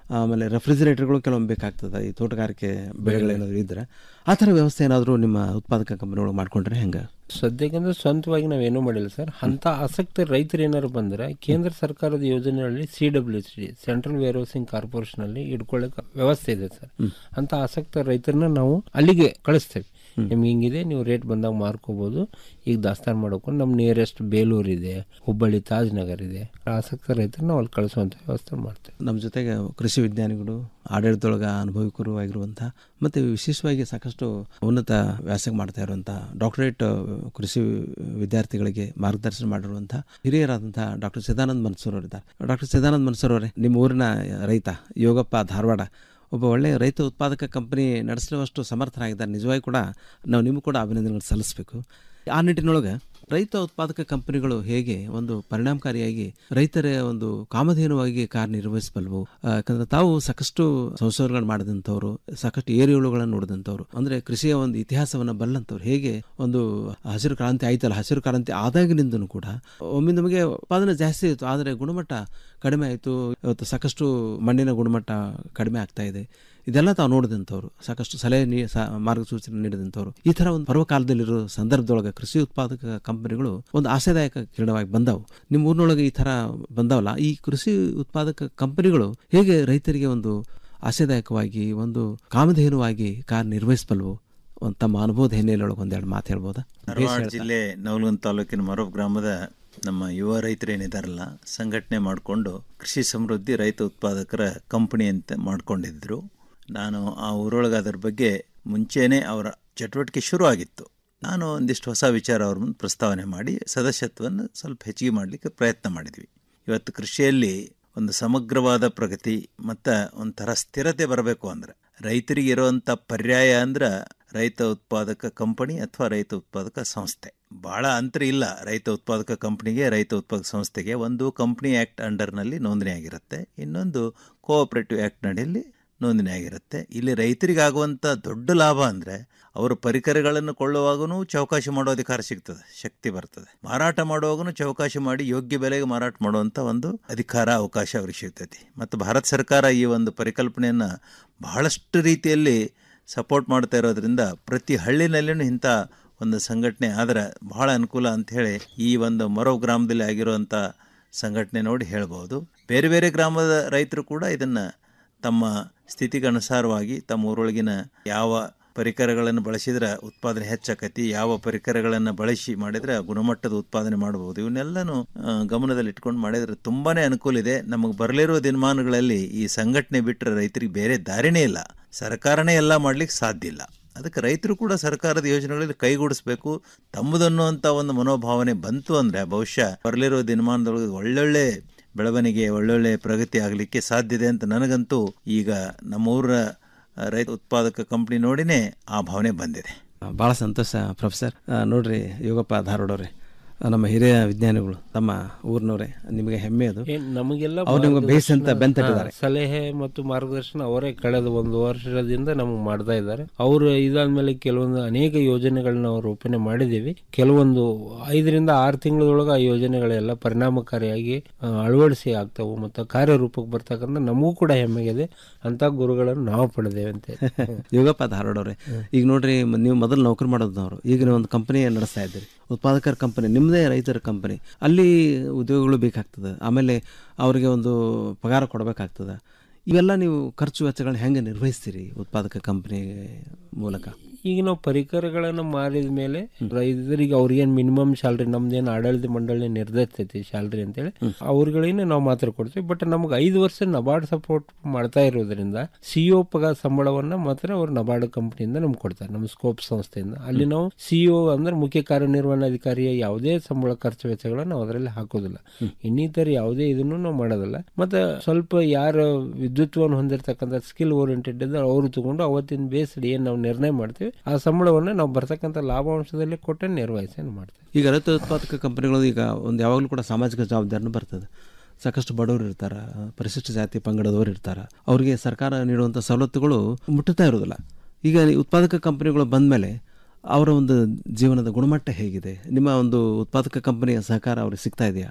ಆಮೇಲೆ ರೆಫ್ರಿಜಿರೇಟರ್ಗಳು ಕೆಲವೊಮ್ಮೆ ಬೇಕಾಗ್ತದೆ ಈ ತೋಟಗಾರಿಕೆ ಬೆಳೆಗಳೇನಾದ್ರು ಇದ್ರೆ ಆ ಥರ ವ್ಯವಸ್ಥೆ ಏನಾದರೂ ನಿಮ್ಮ ಉತ್ಪಾದಕ ಕಂಪನಿಗಳು ಮಾಡ್ಕೊಂಡ್ರೆ ಹೆಂಗೆ ಸದ್ಯಕ್ಕಂದ್ರೆ ಸ್ವಂತವಾಗಿ ನಾವೇನೂ ಮಾಡಿಲ್ಲ ಸರ್ ಅಂತ ಆಸಕ್ತ ರೈತರು ಏನಾರು ಬಂದ್ರೆ ಕೇಂದ್ರ ಸರ್ಕಾರದ ಯೋಜನೆಯಲ್ಲಿ C W C central warehousing corporation ಅಲ್ಲಿ ಇಟ್ಕೊಳ್ಳೋಕೆ ವ್ಯವಸ್ಥೆ ಇದೆ ಸರ್ ಅಂತ ಆಸಕ್ತ ರೈತರನ್ನ ನಾವು ಅಲ್ಲಿಗೆ ಕಳಿಸ್ತೇವೆ ನಿಮ್ಗೆ ಹಿಂಗಿದೆ ನೀವು ರೇಟ್ ಬಂದಾಗ ಮಾರ್ಕೋಬಹುದು ಈಗ ದಾಸ್ತಾನು ಮಾಡ್ಕೊಂಡು ನಮ್ಮ ನಿಯರೆಸ್ಟ್ ಬೇಲೂರು ಇದೆ ಹುಬ್ಬಳ್ಳಿ ತಾಜ್ ನಗರ್ ಇದೆ ಆಸಕ್ತ ರೈತರನ್ನ ನಾವು ಅಲ್ಲಿ ಕಳಿಸುವಂತ ವ್ಯವಸ್ಥೆ ಮಾಡ್ತೇವೆ ನಮ್ಮ ಜೊತೆಗೆ ಕೃಷಿ ವಿಜ್ಞಾನಿಗಳು ಆಡಳಿತದೊಳಗ ಅನುಭವಿಕರು ಆಗಿರುವಂಥ ಮತ್ತು ವಿಶೇಷವಾಗಿ ಸಾಕಷ್ಟು ಉನ್ನತ ವ್ಯಾಸಂಗ ಮಾಡ್ತಾ ಇರುವಂಥ ಡಾಕ್ಟರೇಟ್ ಕೃಷಿ ವಿದ್ಯಾರ್ಥಿಗಳಿಗೆ ಮಾರ್ಗದರ್ಶನ ಮಾಡಿರುವಂಥ ಹಿರಿಯರಾದಂಥ ಡಾಕ್ಟರ್ ಚಿದಾನಂದ್ ಮನ್ಸೂರ್ ಅವರಿದ್ದಾರೆ ಡಾಕ್ಟರ್ ಚಿದಾನಂದ್ ಮನ್ಸೂರ್ ಅವರೇ ನಿಮ್ಮ ಊರಿನ ರೈತ ಯೋಗಪ್ಪ ಧಾರವಾಡ ಒಬ್ಬ ಒಳ್ಳೆಯ ರೈತ ಉತ್ಪಾದಕ ಕಂಪನಿ ನಡೆಸುವಷ್ಟು ಸಮರ್ಥರಾಗಿದ್ದಾರೆ ನಿಜವಾಗಿ ಕೂಡ ನಾವು ನಿಮಗೂ ಕೂಡ ಅಭಿನಂದನೆಗಳು ಸಲ್ಲಿಸಬೇಕು ಆ ನಿಟ್ಟಿನೊಳಗೆ ರೈತ ಉತ್ಪಾದಕ ಕಂಪನಿಗಳು ಹೇಗೆ ಒಂದು ಪರಿಣಾಮಕಾರಿಯಾಗಿ ರೈತರ ಒಂದು ಕಾಮಧೇನುವಾಗಿ ಕಾರ್ಯನಿರ್ವಹಿಸಬಲ್ವು ಆ, ಯಾಕಂದ್ರೆ ತಾವು ಸಾಕಷ್ಟು ಸಂಶೋಧನೆಗಳು ಮಾಡಿದಂಥವ್ರು ಸಾಕಷ್ಟು ಏರಿಯೋಳುಗಳನ್ನು ನೋಡಿದಂಥವ್ರು ಅಂದ್ರೆ ಕೃಷಿಯ ಒಂದು ಇತಿಹಾಸವನ್ನು ಬಲ್ಲಂಥವ್ರು ಹೇಗೆ ಒಂದು ಹಸಿರು ಕ್ರಾಂತಿ ಆಯ್ತಲ್ಲ ಹಸಿರು ಕ್ರಾಂತಿ ಆದಾಗಿನಿಂದನೂ ಕೂಡ ಒಮ್ಮೆ ನಮಗೆ ಉತ್ಪಾದನೆ ಜಾಸ್ತಿ ಇತ್ತು ಆದರೆ ಗುಣಮಟ್ಟ ಕಡಿಮೆ ಆಯಿತು ಇವತ್ತು ಸಾಕಷ್ಟು ಮಣ್ಣಿನ ಗುಣಮಟ್ಟ ಕಡಿಮೆ ಆಗ್ತಾ ಇದೆ ಇದೆಲ್ಲ ತಾವು ನೋಡಿದಂಥವ್ರು ಸಾಕಷ್ಟು ಸಲಹೆ ನೀ ಸ- ಮಾರ್ಗಸೂಚನೆ ನೀಡಿದಂಥವ್ರು ಈ ಥರ ಒಂದು ಪರ್ವಕಾಲದಲ್ಲಿರೋ ಸಂದರ್ಭದೊಳಗೆ ಕೃಷಿ ಉತ್ಪಾದಕ ಕಂಪನಿಗಳು ಒಂದು ಆಶಾದಾಯಕ ಕಿರಣವಾಗಿ ಬಂದವು ನಿಮ್ಮ ಊರಿನೊಳಗೆ ಈ ಥರ ಬಂದವಲ್ಲ ಈ ಕೃಷಿ ಉತ್ಪಾದಕ ಕಂಪನಿಗಳು ಹೇಗೆ ರೈತರಿಗೆ ಒಂದು ಆಶಾದಾಯಕವಾಗಿ ಒಂದು ಕಾಮಧೇನುವಾಗಿ ಕಾರ್ಯನಿರ್ವಹಿಸಬಲ್ವು ಒಂದು ತಮ್ಮ ಅನುಭವದ ಹಿನ್ನೆಲೆಯೊಳಗೆ ಒಂದೆರಡು ಮಾತು ಹೇಳ್ಬೋದಾ ಧಾರವಾಡ ಜಿಲ್ಲೆ ನವಲಗುಂದ ತಾಲೂಕಿನ ಮರಬ್ ಗ್ರಾಮದ ನಮ್ಮ ಯುವ ರೈತರೇನಿದಾರಲ್ಲ ಸಂಘಟನೆ ಮಾಡಿಕೊಂಡು ಕೃಷಿ ಸಮೃದ್ಧಿ ರೈತ ಉತ್ಪಾದಕರ ಕಂಪನಿ ಅಂತ ಮಾಡ್ಕೊಂಡಿದ್ರು ನಾನು ಆ ಊರೊಳಗೆ ಅದರ ಬಗ್ಗೆ ಮುಂಚೆನೇ ಅವರ ಚಟುವಟಿಕೆ ಶುರು ಆಗಿತ್ತು ನಾನು ಒಂದಿಷ್ಟು ಹೊಸ ವಿಚಾರ ಅವ್ರ ಮುಂದೆ ಪ್ರಸ್ತಾವನೆ ಮಾಡಿ ಸದಸ್ಯತ್ವವನ್ನು ಸ್ವಲ್ಪ ಹೆಚ್ಚಿಗೆ ಮಾಡಲಿಕ್ಕೆ ಪ್ರಯತ್ನ ಮಾಡಿದ್ವಿ ಇವತ್ತು ಕೃಷಿಯಲ್ಲಿ ಒಂದು ಸಮಗ್ರವಾದ ಪ್ರಗತಿ ಮತ್ತು ಒಂಥರ ಸ್ಥಿರತೆ ಬರಬೇಕು ಅಂದರೆ ರೈತರಿಗೆ ಇರುವಂಥ ಪರ್ಯಾಯ ಅಂದ್ರೆ ರೈತ ಉತ್ಪಾದಕ ಕಂಪನಿ ಅಥವಾ ರೈತ ಉತ್ಪಾದಕ ಸಂಸ್ಥೆ ಭಾಳ ಅಂತರ ಇಲ್ಲ ರೈತ ಉತ್ಪಾದಕ ಕಂಪನಿಗೆ ರೈತ ಉತ್ಪಾದಕ ಸಂಸ್ಥೆಗೆ ಒಂದು ಕಂಪ್ನಿ ಆ್ಯಕ್ಟ್ ಅಂಡರ್ನಲ್ಲಿ ನೋಂದಣಿ ಆಗಿರುತ್ತೆ ಇನ್ನೊಂದು ಕೋಆಪರೇಟಿವ್ ಆ್ಯಕ್ಟ್ ನಡಿಯಲ್ಲಿ ನೋಂದಣಿ ಆಗಿರುತ್ತೆ ಇಲ್ಲಿ ರೈತರಿಗಾಗುವಂಥ ದೊಡ್ಡ ಲಾಭ ಅಂದರೆ ಅವರು ಪರಿಕರಗಳನ್ನು ಕೊಳ್ಳುವಾಗೂ ಚೌಕಾಶಿ ಮಾಡೋ ಅಧಿಕಾರ ಸಿಗ್ತದೆ ಶಕ್ತಿ ಬರ್ತದೆ ಮಾರಾಟ ಮಾಡುವಾಗೂ ಚೌಕಾಶಿ ಮಾಡಿ ಯೋಗ್ಯ ಬೆಲೆಗೆ ಮಾರಾಟ ಮಾಡುವಂಥ ಒಂದು ಅಧಿಕಾರ ಅವಕಾಶ ಅವ್ರಿಗೆ ಸಿಗ್ತೈತಿ ಮತ್ತು ಭಾರತ ಸರ್ಕಾರ ಈ ಒಂದು ಪರಿಕಲ್ಪನೆಯನ್ನು ಬಹಳಷ್ಟು ರೀತಿಯಲ್ಲಿ ಸಪೋರ್ಟ್ ಮಾಡ್ತಾ ಇರೋದ್ರಿಂದ ಪ್ರತಿ ಹಳ್ಳಿನಲ್ಲಿನೂ ಇಂಥ ಒಂದು ಸಂಘಟನೆ ಆದರೆ ಬಹಳ ಅನುಕೂಲ ಅಂಥೇಳಿ ಈ ಒಂದು ಮರೋ ಗ್ರಾಮದಲ್ಲಿ ಆಗಿರುವಂಥ ಸಂಘಟನೆ ನೋಡಿ ಹೇಳ್ಬೋದು ಬೇರೆ ಬೇರೆ ಗ್ರಾಮದ ರೈತರು ಕೂಡ ಇದನ್ನು ತಮ್ಮ ಸ್ಥಿತಿಗೆ ಅನುಸಾರವಾಗಿ ತಮ್ಮ ಊರೊಳಗಿನ ಯಾವ ಪರಿಕರಗಳನ್ನು ಬಳಸಿದ್ರೆ ಉತ್ಪಾದನೆ ಹೆಚ್ಚಾಕತಿ ಯಾವ ಪರಿಕರಗಳನ್ನು ಬಳಸಿ ಮಾಡಿದ್ರೆ ಗುಣಮಟ್ಟದ ಉತ್ಪಾದನೆ ಮಾಡಬಹುದು ಇವನ್ನೆಲ್ಲನೂ ಆ, ಗಮನದಲ್ಲಿ ಇಟ್ಕೊಂಡು ಮಾಡಿದ್ರೆ ತುಂಬಾನೇ ಅನುಕೂಲ ಇದೆ ನಮಗೆ ಬರಲಿರುವ ದಿನಮಾನಗಳಲ್ಲಿ ಈ ಸಂಘಟನೆ ಬಿಟ್ಟರೆ ರೈತರಿಗೆ ಬೇರೆ ದಾರಿನೇ ಇಲ್ಲ ಸರ್ಕಾರನೇ ಎಲ್ಲ ಮಾಡ್ಲಿಕ್ಕೆ ಸಾಧ್ಯ ಇಲ್ಲ ಅದಕ್ಕೆ ರೈತರು ಕೂಡ ಸರ್ಕಾರದ ಯೋಜನೆಗಳಲ್ಲಿ ಕೈಗೂಡಿಸ್ಬೇಕು ತಮ್ಮದನ್ನುವಂಥ ಒಂದು ಮನೋಭಾವನೆ ಬಂತು ಅಂದರೆ ಬಹುಶಃ ಬರಲಿರೋ ದಿನಮಾನದೊಳಗೆ ಒಳ್ಳೊಳ್ಳೆ ಬೆಳವಣಿಗೆ ಒಳ್ಳೊಳ್ಳೆ ಪ್ರಗತಿ ಆಗಲಿಕ್ಕೆ ಸಾಧ್ಯತೆ ಅಂತ ನನಗಂತೂ ಈಗ ನಮ್ಮೂರ ರೈತ ಉತ್ಪಾದಕ ಕಂಪ್ನಿ ನೋಡಿನೇ ಆ ಭಾವನೆ ಬಂದಿದೆ ಭಾಳ ಸಂತೋಷ ಪ್ರೊಫೆಸರ್ ಆ, ನೋಡ್ರಿ ಯೋಗಪ್ಪ ಧಾರವಾಡವ್ರೆ ಆ, ನಮ್ಮ ಹಿರಿಯ ವಿಜ್ಞಾನಿಗಳು ತಮ್ಮ ಊರಿನವರೇ ನಿಮಗೆ ಹೆಮ್ಮೆ ಅದು ಏನ್ ನಮಗೆಲ್ಲ ಅವ್ರು ನಿಮ್ಗೆ ಬೇಸ್ ಅಂತ ಮಾರ್ಗದರ್ಶನ- ಬೆಂತಟ್ಟಿದ್ದಾರೆ ಹಾ, ಸಲಹೆ ಮತ್ತು ಮಾರ್ಗದರ್ಶನ ಅವರೇ ಕಳೆದ ಒಂದು ವರ್ಷದಿಂದ ನಮಗೆ ಮಾಡ್ತಾ ಇದ್ದಾರೆ ಅವರು ಇದಾದ್ಮೇಲೆ ಕೆಲವೊಂದು ಅನೇಕ ಯೋಜನೆಗಳನ್ನ ನಾವು ರೂಪಣೆ ಮಾಡಿದ್ದೀವಿ ಕೆಲವೊಂದು ಐದರಿಂದ ಆರು ತಿಂಗಳೊಳಗೆ ಆ ಯೋಜನೆಗಳೆಲ್ಲ ಪರಿಣಾಮಕಾರಿಯಾಗಿ ಆ, ಅಳವಡಿಸಿ ಆಗ್ತಾವು ಮತ್ತು ಕಾರ್ಯರೂಪಕ್ಕೆ ಬರ್ತಕ್ಕಂಥ ನಮಗೂ ಕೂಡ ಹೆಮ್ಮೆಗಿದೆ ಅಂತ ಗುರುಗಳನ್ನು ನಾವು ಪಡೆದೇವೆ ಅಂತ ಯೋಗಪ್ಪ ಧಾರವಾಡವ್ರೆ ಈಗ ನೋಡ್ರಿ ಮ- ನೀವು ಮೊದಲು ನೌಕರಿ ಮಾಡೋದವ್ರು ಈಗ ನೀವು ಒಂದು ಕಂಪನಿ ನಡೆಸ್ತಾ ಇದ್ದೀರಿ ಉತ್ಪಾದಕರ ಕಂಪನಿ ನಿಮ್ಮದೇ ರೈತರ ಕಂಪನಿ ಅಲ್ಲಿ ಉದ್ಯೋಗಗಳು ಬೇಕಾಗ್ತದೆ ಆಮೇಲೆ ಅವರಿಗೆ ಒಂದು ಪಗಾರ ಕೊಡಬೇಕಾಗ್ತದೆ ಇವೆಲ್ಲ ನೀವು ಖರ್ಚು ವೆಚ್ಚಗಳನ್ನ ಹೆಂಗೆ ನಿರ್ವಹಿಸ್ತೀರಿ ಉತ್ಪಾದಕ ಕಂಪನಿ ಮೂಲಕ ಈಗ ನಾವು ಪರಿಕರಗಳನ್ನು ಮಾರಿದ ಮೇಲೆ ರೈತರಿಗೆ ಅವ್ರಿಗೇನು ಮಿನಿಮಮ್ ಸ್ಯಾಲ್ರಿ ನಮ್ದೇನು ಆಡಳಿತ ಮಂಡಳಿ ನಿರ್ಧರಿಸ್ತೈತಿ ಸ್ಯಾಲ್ರಿ ಅಂತೇಳಿ ಅವ್ರುಗಳಿಗೆ ನಾವು ಮಾತ್ರ ಕೊಡ್ತೀವಿ ಬಟ್ ನಮ್ಗೆ ಐದು ವರ್ಷ ನಬಾರ್ಡ್ ಸಪೋರ್ಟ್ ಮಾಡ್ತಾ ಇರೋದ್ರಿಂದ ಸಿಇಒ ಪಗಾರ ಸಂಬಳವನ್ನ ಮಾತ್ರ ಅವ್ರು ನಬಾರ್ಡ್ ಕಂಪ್ನಿಯಿಂದ ನಮ್ಗೆ ಕೊಡ್ತಾರೆ ನಮ್ಮ ಸ್ಕೋಪ್ ಸಂಸ್ಥೆಯಿಂದ ಅಲ್ಲಿ ನಾವು ಸಿಇಒ ಅಂದ್ರೆ ಮುಖ್ಯ ಕಾರ್ಯನಿರ್ವಹಣಾಧಿಕಾರಿಯ ಯಾವುದೇ ಸಂಬಳ ಖರ್ಚು ವೆಚ್ಚಗಳನ್ನು ನಾವು ಅದರಲ್ಲಿ ಹಾಕೋದಿಲ್ಲ ಇನ್ನಿತರ ಯಾವುದೇ ಇದನ್ನು ನಾವು ಮಾಡೋದಿಲ್ಲ ಮತ್ತೆ ಸ್ವಲ್ಪ ಯಾರು ವಿದ್ಯುತ್ವವನ್ನು ಹೊಂದಿರತಕ್ಕಂಥ ಸ್ಕಿಲ್ ಓರಿಯೆಂಟೆಡ್ ಇದ್ದಾರೆ ಅವರು ತಗೊಂಡು ಅವತ್ತಿನ ಬೇಸ್ಡ್ ಏನು ನಾವು ನಿರ್ಣಯ ಮಾಡ್ತೀವಿ ಆ ಸಂಬಳವನ್ನು ನಾವು ಬರ್ತಕ್ಕಂಥ ಲಾಭಾಂಶದಲ್ಲಿ ಕೊಟ್ಟು ನಿರ್ವಹಿಸಿ ಮಾಡ್ತೀವಿ ಈಗ ರೈತ ಉತ್ಪಾದಕ ಕಂಪನಿಗಳು ಈಗ ಒಂದು ಯಾವಾಗಲೂ ಕೂಡ ಸಾಮಾಜಿಕ ಜವಾಬ್ದಾರಿನೂ ಬರ್ತದೆ ಸಾಕಷ್ಟು ಬಡವರು ಇರ್ತಾರೆ ಪರಿಶಿಷ್ಟ ಜಾತಿ ಪಂಗಡದವರು ಇರ್ತಾರೆ ಅವರಿಗೆ ಸರ್ಕಾರ ನೀಡುವಂಥ ಸವಲತ್ತುಗಳು ಮುಟ್ಟುತ್ತಾ ಇರೋದಿಲ್ಲ ಈಗ ಈ ಉತ್ಪಾದಕ ಕಂಪನಿಗಳು ಬಂದ ಮೇಲೆ ಅವರ ಒಂದು ಜೀವನದ ಗುಣಮಟ್ಟ ಹೇಗಿದೆ ನಿಮ್ಮ ಒಂದು ಉತ್ಪಾದಕ ಕಂಪನಿಯ ಸಹಕಾರ ಅವ್ರಿಗೆ ಸಿಗ್ತಾ ಇದೆಯಾ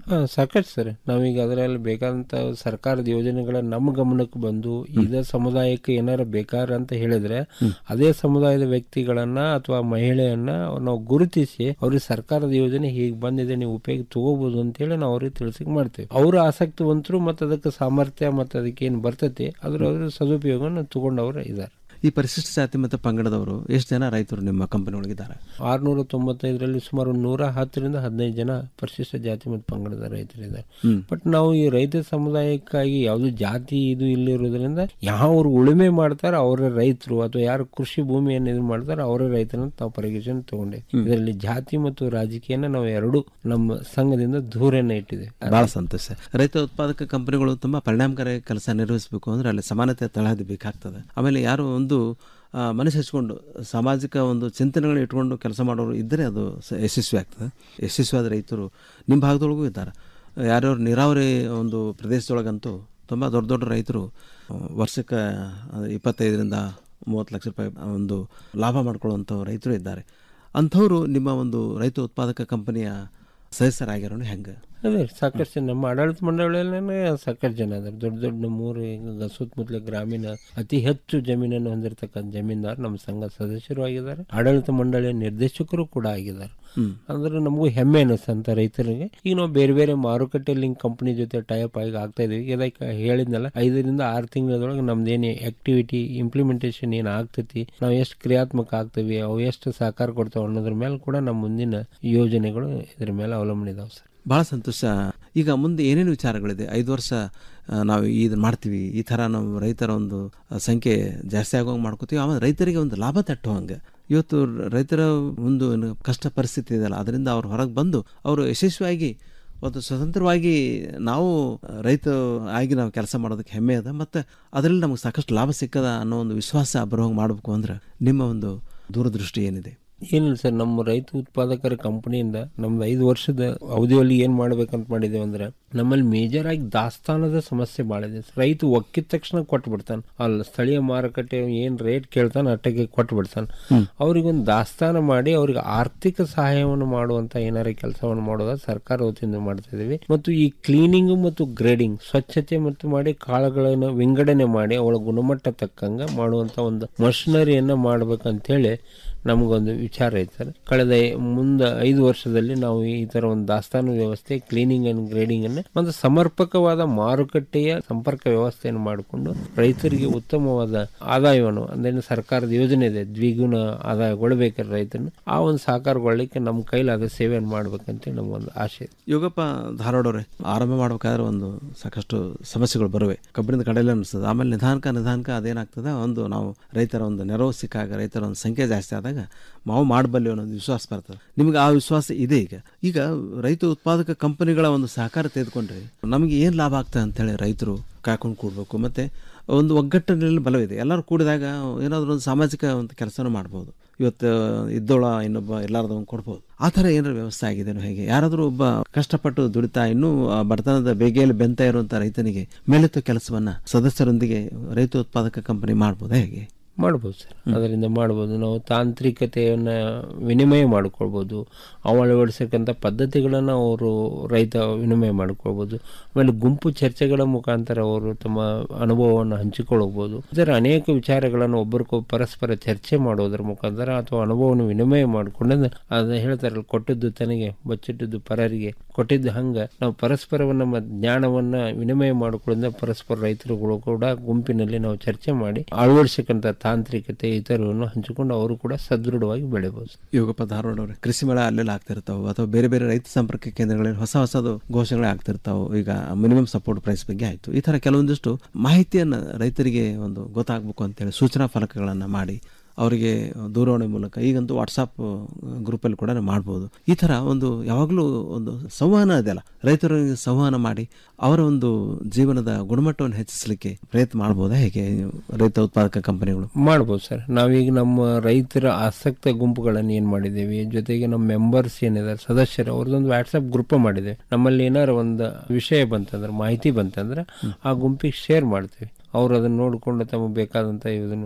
ಹಾ ಸಾಕಷ್ಟು ಸರ್ ನಾವೀಗ ಅದರಲ್ಲಿ ಬೇಕಾದಂತ ಸರ್ಕಾರದ ಯೋಜನೆಗಳ ನಮ್ಮ ಗಮನಕ್ಕೆ ಬಂದು ಇದ ಸಮುದಾಯಕ್ಕೆ ಏನಾರ ಬೇಕಾರ ಅಂತ ಹೇಳಿದ್ರೆ ಅದೇ ಸಮುದಾಯದ ವ್ಯಕ್ತಿಗಳನ್ನ ಅಥವಾ ಮಹಿಳೆಯನ್ನ ನಾವು ಗುರುತಿಸಿ ಅವ್ರಿಗೆ ಸರ್ಕಾರದ ಯೋಜನೆ ಹೀಗೆ ಬಂದಿದೆ ನೀವು ಉಪಯೋಗ ತಗೋಬಹುದು ಅಂತೇಳಿ ನಾವು ಅವ್ರಿಗೆ ತಿಳಿಸಿಕ್ ಮಾಡ್ತೇವೆ ಅವ್ರ ಆಸಕ್ತಿವಂತರು ಮತ್ತು ಅದಕ್ಕೆ ಸಾಮರ್ಥ್ಯ ಮತ್ತು ಅದಕ್ಕೆ ಏನು ಬರ್ತೈತಿ ಅದ್ರ ಅದ್ರ ಸದುಪಯೋಗನ ತಗೊಂಡವ್ರು ಇದ್ದಾರೆ ಈ ಪರಿಶಿಷ್ಟ ಜಾತಿ ಮತ್ತು ಪಂಗಡದವರು ಎಷ್ಟು ಜನ ರೈತರು ನಿಮ್ಮ ಕಂಪನಿ ಒಳಗಿದ್ದಾರೆ ಆರ್ನೂರ ತೊಂಬತ್ತೈದರಲ್ಲಿ ಸುಮಾರು ನೂರ ಹತ್ತರಿಂದ ಹದಿನೈದು ಜನ ಪರಿಶಿಷ್ಟ ಜಾತಿ ಮತ್ತು ಪಂಗಡದ ರೈತರಿದ್ದಾರೆ ಹ್ಮ್. ಬಟ್ ನಾವು ಈ ರೈತ ಸಮುದಾಯಕ್ಕಾಗಿ ಯಾವುದು ಜಾತಿ ಇದು ಇಲ್ಲಿರೋದ್ರಿಂದ ಯಾವ ಉಳುಮೆ ಮಾಡ್ತಾರೋ ಅವರ ರೈತರು ಅಥವಾ ಯಾರು ಕೃಷಿ ಭೂಮಿಯನ್ನು ಇದು ಮಾಡ್ತಾರೋ ಅವರ ರೈತರನ್ನ ನಾವು ಪರಿಗಣನೆ ತಗೊಂಡೆ ಇದರಲ್ಲಿ ಜಾತಿ ಮತ್ತು ರಾಜಕೀಯನ ನಾವು ಎರಡು ನಮ್ಮ ಸಂಘದಿಂದ ದೂರನ್ನ ಇಟ್ಟಿದೆ ಬಹಳ ಸಂತೋಷ ರೈತ ಉತ್ಪಾದಕ ಕಂಪನಿಗಳು ತುಂಬಾ ಪರಿಣಾಮಕಾರಿ ಕೆಲಸ ನಿರ್ವಹಿಸಬೇಕು ಅಂದ್ರೆ ಅಲ್ಲಿ ಸಮಾನತೆ ತಳಹದಿ ಬೇಕಾಗ್ತದೆ ಆಮೇಲೆ ಯಾರು ಒಂದು ಆ, ಮನಸ್ಸು ಹಚ್ಕೊಂಡು ಸಾಮಾಜಿಕ ಒಂದು ಚಿಂತನೆಗಳನ್ನ ಇಟ್ಕೊಂಡು ಕೆಲಸ ಮಾಡೋರು ಇದ್ದರೆ ಅದು ಸ- ಯಶಸ್ವಿ ಆಗ್ತದೆ ಯಶಸ್ವಿಯಾದ ರೈತರು ನಿಮ್ಮ ಭಾಗದೊಳಗೂ ಇದ್ದಾರೆ ಯಾರ್ಯಾರು ನೀರಾವರಿ ಒಂದು ಪ್ರದೇಶದೊಳಗಂತೂ ತುಂಬ ದೊಡ್ಡ ದೊಡ್ಡ ರೈತರು ಆ, ವರ್ಷಕ್ಕೆ ಆ, ಇಪ್ಪತ್ತೈದರಿಂದ ಮೂವತ್ತು ಲಕ್ಷ ರೂಪಾಯಿ ಒಂದು ಲಾಭ ಮಾಡ್ಕೊಳ್ಳುವಂಥ ರೈತರು ಇದ್ದಾರೆ ಅಂಥವರು ನಿಮ್ಮ ಒಂದು ರೈತ ಉತ್ಪಾದಕ ಕಂಪನಿಯ ಸದಸ್ಯರಾಗಿರೋಣ ಹೆಂಗೆ ಅದೇ ಸಾಕಷ್ಟು ಜನ ನಮ್ಮ ಆಡಳಿತ ಮಂಡಳಿಯಲ್ಲೇ ಸಾಕಷ್ಟು ಜನ ಅದಾರೆ ದೊಡ್ಡ ದೊಡ್ಡ ನಮ್ಮೂರು ಈಗ ಸುತ್ತಮುತ್ತಲ ಗ್ರಾಮೀಣ ಅತಿ ಹೆಚ್ಚು ಜಮೀನನ್ನು ಹೊಂದಿರತಕ್ಕಂಥ ಜಮೀನ್ದಾರ್ ನಮ್ಮ ಸಂಘ ಸದಸ್ಯರು ಆಗಿದ್ದಾರೆ ಆಡಳಿತ ಮಂಡಳಿಯ ನಿರ್ದೇಶಕರು ಕೂಡ ಆಗಿದ್ದಾರೆ ಹ್ಮ್. ಅಂದ್ರೆ ನಮಗೂ ಹೆಮ್ಮೆ ಅನಿಸ್ತಂತ ರೈತರಿಗೆ ಈಗ ನಾವು ಬೇರೆ ಬೇರೆ ಮಾರುಕಟ್ಟೆ ಲಿಂಕ್ ಕಂಪನಿ ಜೊತೆ ಟೈಪ್ ಆಗಿ ಆಗ್ತಾ ಇದೀವಿ ಇದಕ್ಕೆ ಹೇಳಿದ್ನಲ್ಲ ಐದರಿಂದ ಆರು ತಿಂಗಳದೊಳಗೆ ನಮ್ದೇನು ಆಕ್ಟಿವಿಟಿ ಇಂಪ್ಲಿಮೆಂಟೇಷನ್ ಏನು ಆಗ್ತೈತಿ ನಾವು ಎಷ್ಟು ಕ್ರಿಯಾತ್ಮಕ ಆಗ್ತೀವಿ ಅವು ಎಷ್ಟು ಸಹಕಾರ ಕೊಡ್ತಾವೆ ಅನ್ನೋದ್ರ ಮೇಲೆ ಕೂಡ ನಮ್ಮ ಮುಂದಿನ ಯೋಜನೆಗಳು ಇದ್ರ ಮೇಲೆ ಅವಲಂಬನೆ ಇದಾವೆ ಸರ್ ಭಾಳ ಸಂತೋಷ ಈಗ ಮುಂದೆ ಏನೇನು ವಿಚಾರಗಳಿದೆ ಐದು ವರ್ಷ ಆ, ನಾವು ಇದನ್ನು ಮಾಡ್ತೀವಿ ಈ ಥರ ನಾವು ರೈತರ ಒಂದು ಆ, ಸಂಖ್ಯೆ ಜಾಸ್ತಿ ಆಗೋಂಗೆ ಮಾಡ್ಕೋತೀವಿ ಆಮೇಲೆ ರೈತರಿಗೆ ಒಂದು ಲಾಭ ತಟ್ಟುವಂಗೆ ಇವತ್ತು ರೈತರ ಒಂದು ಏನು ಕಷ್ಟ ಪರಿಸ್ಥಿತಿ ಇದೆಯಲ್ಲ ಅದರಿಂದ ಅವ್ರು ಹೊರಗೆ ಬಂದು ಅವರು ಯಶಸ್ವಿಯಾಗಿ ಒಂದು ಸ್ವತಂತ್ರವಾಗಿ ನಾವು ರೈತ ಆಗಿ ನಾವು ಕೆಲಸ ಮಾಡೋದಕ್ಕೆ ಹೆಮ್ಮೆ ಅದ ಮತ್ತು ಅದರಲ್ಲಿ ನಮಗೆ ಸಾಕಷ್ಟು ಲಾಭ ಸಿಕ್ಕದ ಅನ್ನೋ ಒಂದು ವಿಶ್ವಾಸ ಬರೋಂಗೆ ಮಾಡಬೇಕು ಅಂದ್ರೆ ನಿಮ್ಮ ಒಂದು ದೂರದೃಷ್ಟಿ ಏನಿದೆ ಏನಿಲ್ಲ ಸರ್ ನಮ್ಮ ರೈತ ಉತ್ಪಾದಕರ ಕಂಪನಿಯಿಂದ ನಮ್ದು ಐದು ವರ್ಷದ ಅವಧಿಯಲ್ಲಿ ಏನ್ ಮಾಡ್ಬೇಕಂತ ಮಾಡಿದ್ದೇವೆ ಅಂದ್ರೆ ನಮ್ಮಲ್ಲಿ ಮೇಜರ್ ಆಗಿ ದಾಸ್ತಾನದ ಸಮಸ್ಯೆ ಭಾಳ ಇದೆ ರೈತ ಒಕ್ಕಿದ ತಕ್ಷಣ ಕೊಟ್ಟು ಬಿಡ್ತಾನೆ ಅಲ್ಲ ಸ್ಥಳೀಯ ಮಾರುಕಟ್ಟೆ ಏನ್ ರೇಟ್ ಕೇಳ್ತಾನೆ ಅಟ್ಟಕ್ಕೆ ಕೊಟ್ಟು ಬಿಡ್ತಾನೆ ಅವ್ರಿಗೊಂದು ದಾಸ್ತಾನ ಮಾಡಿ ಅವ್ರಿಗೆ ಆರ್ಥಿಕ ಸಹಾಯವನ್ನು ಮಾಡುವಂತ ಏನಾರ ಕೆಲಸವನ್ನು ಮಾಡೋದ ಸರ್ಕಾರ ವತಿಯಿಂದ ಮಾಡ್ತಾ ಇದೀವಿ ಮತ್ತು ಈ ಕ್ಲೀನಿಂಗ್ ಮತ್ತು ಗ್ರೇಡಿಂಗ್ ಸ್ವಚ್ಛತೆ ಮತ್ತು ಮಾಡಿ ಕಾಳುಗಳನ್ನು ವಿಂಗಡಣೆ ಮಾಡಿ ಅವಳ ಗುಣಮಟ್ಟ ತಕ್ಕಂಗ ಮಾಡುವಂತ ಒಂದು ಮಷಿನರಿಯನ್ನ ಮಾಡ್ಬೇಕಂತೇಳಿ ನಮಗೊಂದು ವಿಚಾರ ಐತೆ ಸರ್ ಕಳೆದ ಮುಂದೆ ಐದು ವರ್ಷದಲ್ಲಿ ನಾವು ಈ ತರ ಒಂದು ದಾಸ್ತಾನು ವ್ಯವಸ್ಥೆ ಕ್ಲೀನಿಂಗ್ ಅಂಡ್ ಗ್ರೇಡಿಂಗ್ ಅನ್ನು ಒಂದು ಸಮರ್ಪಕವಾದ ಮಾರುಕಟ್ಟೆಯ ಸಂಪರ್ಕ ವ್ಯವಸ್ಥೆಯನ್ನು ಮಾಡಿಕೊಂಡು ರೈತರಿಗೆ ಉತ್ತಮವಾದ ಆದಾಯವನ್ನು ಅಂದ್ರೆ ಸರ್ಕಾರದ ಯೋಜನೆ ಇದೆ ದ್ವಿಗುಣ ಆದಾಯಗೊಳ್ಬೇಕಾದ್ರೆ ರೈತನ ಆ ಒಂದು ಸಾಕಾರಗೊಳ್ಳಿಕ್ಕೆ ನಮ್ಮ ಕೈಲಾದ ಸೇವೆಯನ್ನು ಮಾಡ್ಬೇಕಂತ ನಮಗೊಂದು ಆಸೆ ಇದೆ ಯೋಗಪ್ಪ ಧಾರವಾಡವ್ರೆ ಆರಂಭ ಮಾಡ್ಬೇಕಾದ್ರೆ ಒಂದು ಸಾಕಷ್ಟು ಸಮಸ್ಯೆಗಳು ಬರುವೆ ಕಬ್ಬಿಣದ ಕಡೆಯಲ್ಲ ಅನಿಸ್ತದೆ ಆಮೇಲೆ ನಿಧಾನಕ ನಿಧಾನಕ ಅದೇನಾಗ್ತದೆ ಒಂದು ನಾವು ರೈತರ ಒಂದು ನೆರವು ಸಿಕ್ಕಾಗ ರೈತರ ಒಂದು ಸಂಖ್ಯೆ ಜಾಸ್ತಿ ಆದಾಗ ನಾವು ಮಾಡಬಲ್ಲೆ ಅನ್ನೋ ಒಂದು ವಿಶ್ವಾಸ ಬರ್ತದೆ ನಿಮ್ಗೆ ಆ ವಿಶ್ವಾಸ ಇದೆ ಈಗ ಈಗ ರೈತ ಉತ್ಪಾದಕ ಕಂಪನಿಗಳ ಒಂದು ಸಹಕಾರ ತೆಗೆದುಕೊಂಡ್ರೆ ನಮಗೆ ಏನು ಲಾಭ ಆಗ್ತದೆ ಅಂತೇಳಿ ರೈತರು ಕಾಯ್ಕೊಂಡು ಕೂಡಬೇಕು ಮತ್ತು ಒಂದು ಒಗ್ಗಟ್ಟಿನಲ್ಲಿ ಬಲವಿದೆ ಎಲ್ಲರೂ ಕೂಡಿದಾಗ ಏನಾದರೂ ಒಂದು ಸಾಮಾಜಿಕ ಒಂದು ಕೆಲಸನೂ ಮಾಡ್ಬೋದು ಇವತ್ತು ಇದ್ದೋಳ ಇನ್ನೊಬ್ಬ ಎಲ್ಲಾರ್ದವನ್ ಕೊಡ್ಬೋದು ಆ ಥರ ಏನಾದ್ರು ವ್ಯವಸ್ಥೆ ಆಗಿದೆನೋ ಹೇಗೆ ಯಾರಾದರೂ ಒಬ್ಬ ಕಷ್ಟಪಟ್ಟು ದುಡಿತಾ ಇನ್ನೂ ಆ ಬಡತನದ ಬೇಗೆಯಲ್ಲಿ ಬೆಂತ ಇರುವಂಥ ರೈತನಿಗೆ ಮೇಲೆತ್ತೋ ಕೆಲಸವನ್ನ ಸದಸ್ಯರೊಂದಿಗೆ ರೈತ ಉತ್ಪಾದಕ ಕಂಪನಿ ಮಾಡ್ಬೋದಾ ಹೇಗೆ ಮಾಡ್ಬೋದು ಸರ್ ಅದರಿಂದ ಮಾಡ್ಬೋದು ನಾವು ತಾಂತ್ರಿಕತೆಯನ್ನ ವಿನಿಮಯ ಮಾಡ್ಕೊಳ್ಬೋದು ಅವು ಅಳವಡಿಸಕ್ಕಂಥ ಪದ್ಧತಿಗಳನ್ನು ಅವರು ರೈತ ವಿನಿಮಯ ಮಾಡ್ಕೊಳ್ಬೋದು ಆಮೇಲೆ ಗುಂಪು ಚರ್ಚೆಗಳ ಮುಖಾಂತರ ಅವರು ತಮ್ಮ ಅನುಭವವನ್ನು ಹಂಚಿಕೊಳ್ಳಬಹುದು ಇದರ ಅನೇಕ ವಿಚಾರಗಳನ್ನು ಒಬ್ಬರಿಗೊಬ್ಬ ಪರಸ್ಪರ ಚರ್ಚೆ ಮಾಡೋದ್ರ ಮುಖಾಂತರ ಅಥವಾ ಅನುಭವವನ್ನು ವಿನಿಮಯ ಮಾಡಿಕೊಂಡು ಅದು ಹೇಳ್ತಾರಲ್ಲ ಕೊಟ್ಟದ್ದು ತನಗೆ ಬಚ್ಚಿಟ್ಟದ್ದು ಪರರಿಗೆ ಕೊಟ್ಟಿದ್ದು ಹಂಗ ನಾವು ಪರಸ್ಪರವನ್ನ ನಮ್ಮ ಜ್ಞಾನವನ್ನ ವಿನಿಮಯ ಮಾಡಿಕೊಳ್ಳೋದ್ರಿಂದ ಪರಸ್ಪರ ರೈತರುಗಳು ಕೂಡ ಗುಂಪಿನಲ್ಲಿ ನಾವು ಚರ್ಚೆ ಮಾಡಿ ಅಳವಡಿಸಕ್ಕಂಥ ತಾಂತ್ರಿಕತೆ ಇತರವನ್ನು ಹಂಚಿಕೊಂಡು ಅವರು ಕೂಡ ಸದೃಢವಾಗಿ ಬೆಳೆಬಹುದು ಯೋಗಪ್ಪ ಧಾರವಾಡ ಅವ್ರೆ ಕೃಷಿ ಮೇಳ ಅಲ್ಲೆಲ್ಲ ಆಗ್ತಿರ್ತಾವೆ ಅಥವಾ ಬೇರೆ ಬೇರೆ ರೈತ ಸಂಪರ್ಕ ಕೇಂದ್ರಗಳಲ್ಲಿ ಹೊಸ ಹೊಸದು ಘೋಷಣೆಗಳು ಆಗ್ತಿರ್ತಾವೆ ಈಗ ಮಿನಿಮಮ್ ಸಪೋರ್ಟ್ ಪ್ರೈಸ್ ಬಗ್ಗೆ ಆಯಿತು ಈ ಥರ ಕೆಲವೊಂದಿಷ್ಟು ಮಾಹಿತಿಯನ್ನು ರೈತರಿಗೆ ಒಂದು ಗೊತ್ತಾಗಬೇಕು ಅಂತೇಳಿ ಸೂಚನಾ ಫಲಕಗಳನ್ನು ಮಾಡಿ ಅವರಿಗೆ ದೂರವಾಣಿ ಮೂಲಕ ಈಗಂತೂ ವಾಟ್ಸಪ್ ಗ್ರೂಪಲ್ಲಿ ಕೂಡ ಮಾಡ್ಬೋದು ಈ ಥರ ಒಂದು ಯಾವಾಗಲೂ ಒಂದು ಸಂವಹನ ಇದೆಯಲ್ಲ ರೈತರಿಗೆ ಸಂವಹನ ಮಾಡಿ ಅವರ ಒಂದು ಜೀವನದ ಗುಣಮಟ್ಟವನ್ನು ಹೆಚ್ಚಿಸಲಿಕ್ಕೆ ಪ್ರಯತ್ನ ಮಾಡ್ಬೋದಾ ಹೇಗೆ ರೈತ ಉತ್ಪಾದಕ ಕಂಪನಿಗಳು ಮಾಡ್ಬೋದು ಸರ್ ನಾವೀಗ ನಮ್ಮ ರೈತರ ಆಸಕ್ತ ಗುಂಪುಗಳನ್ನು ಏನ್ ಮಾಡಿದ್ದೇವೆ ಜೊತೆಗೆ ನಮ್ಮ ಮೆಂಬರ್ಸ್ ಏನಿದ್ದಾರೆ ಸದಸ್ಯರು ಅವ್ರದ್ದೊಂದು ವಾಟ್ಸಪ್ ಗ್ರೂಪ್ ಮಾಡಿದ್ದೇವೆ ನಮ್ಮಲ್ಲಿ ಏನಾರ ಒಂದು ವಿಷಯ ಬಂತಂದ್ರೆ ಮಾಹಿತಿ ಬಂತಂದ್ರೆ ಆ ಗುಂಪಿಗೆ ಶೇರ್ ಮಾಡ್ತೀವಿ ಅವ್ರು ಅದನ್ನ ನೋಡಿಕೊಂಡು ತಮಗೆ ಬೇಕಾದಂತ ಇದನ್ನು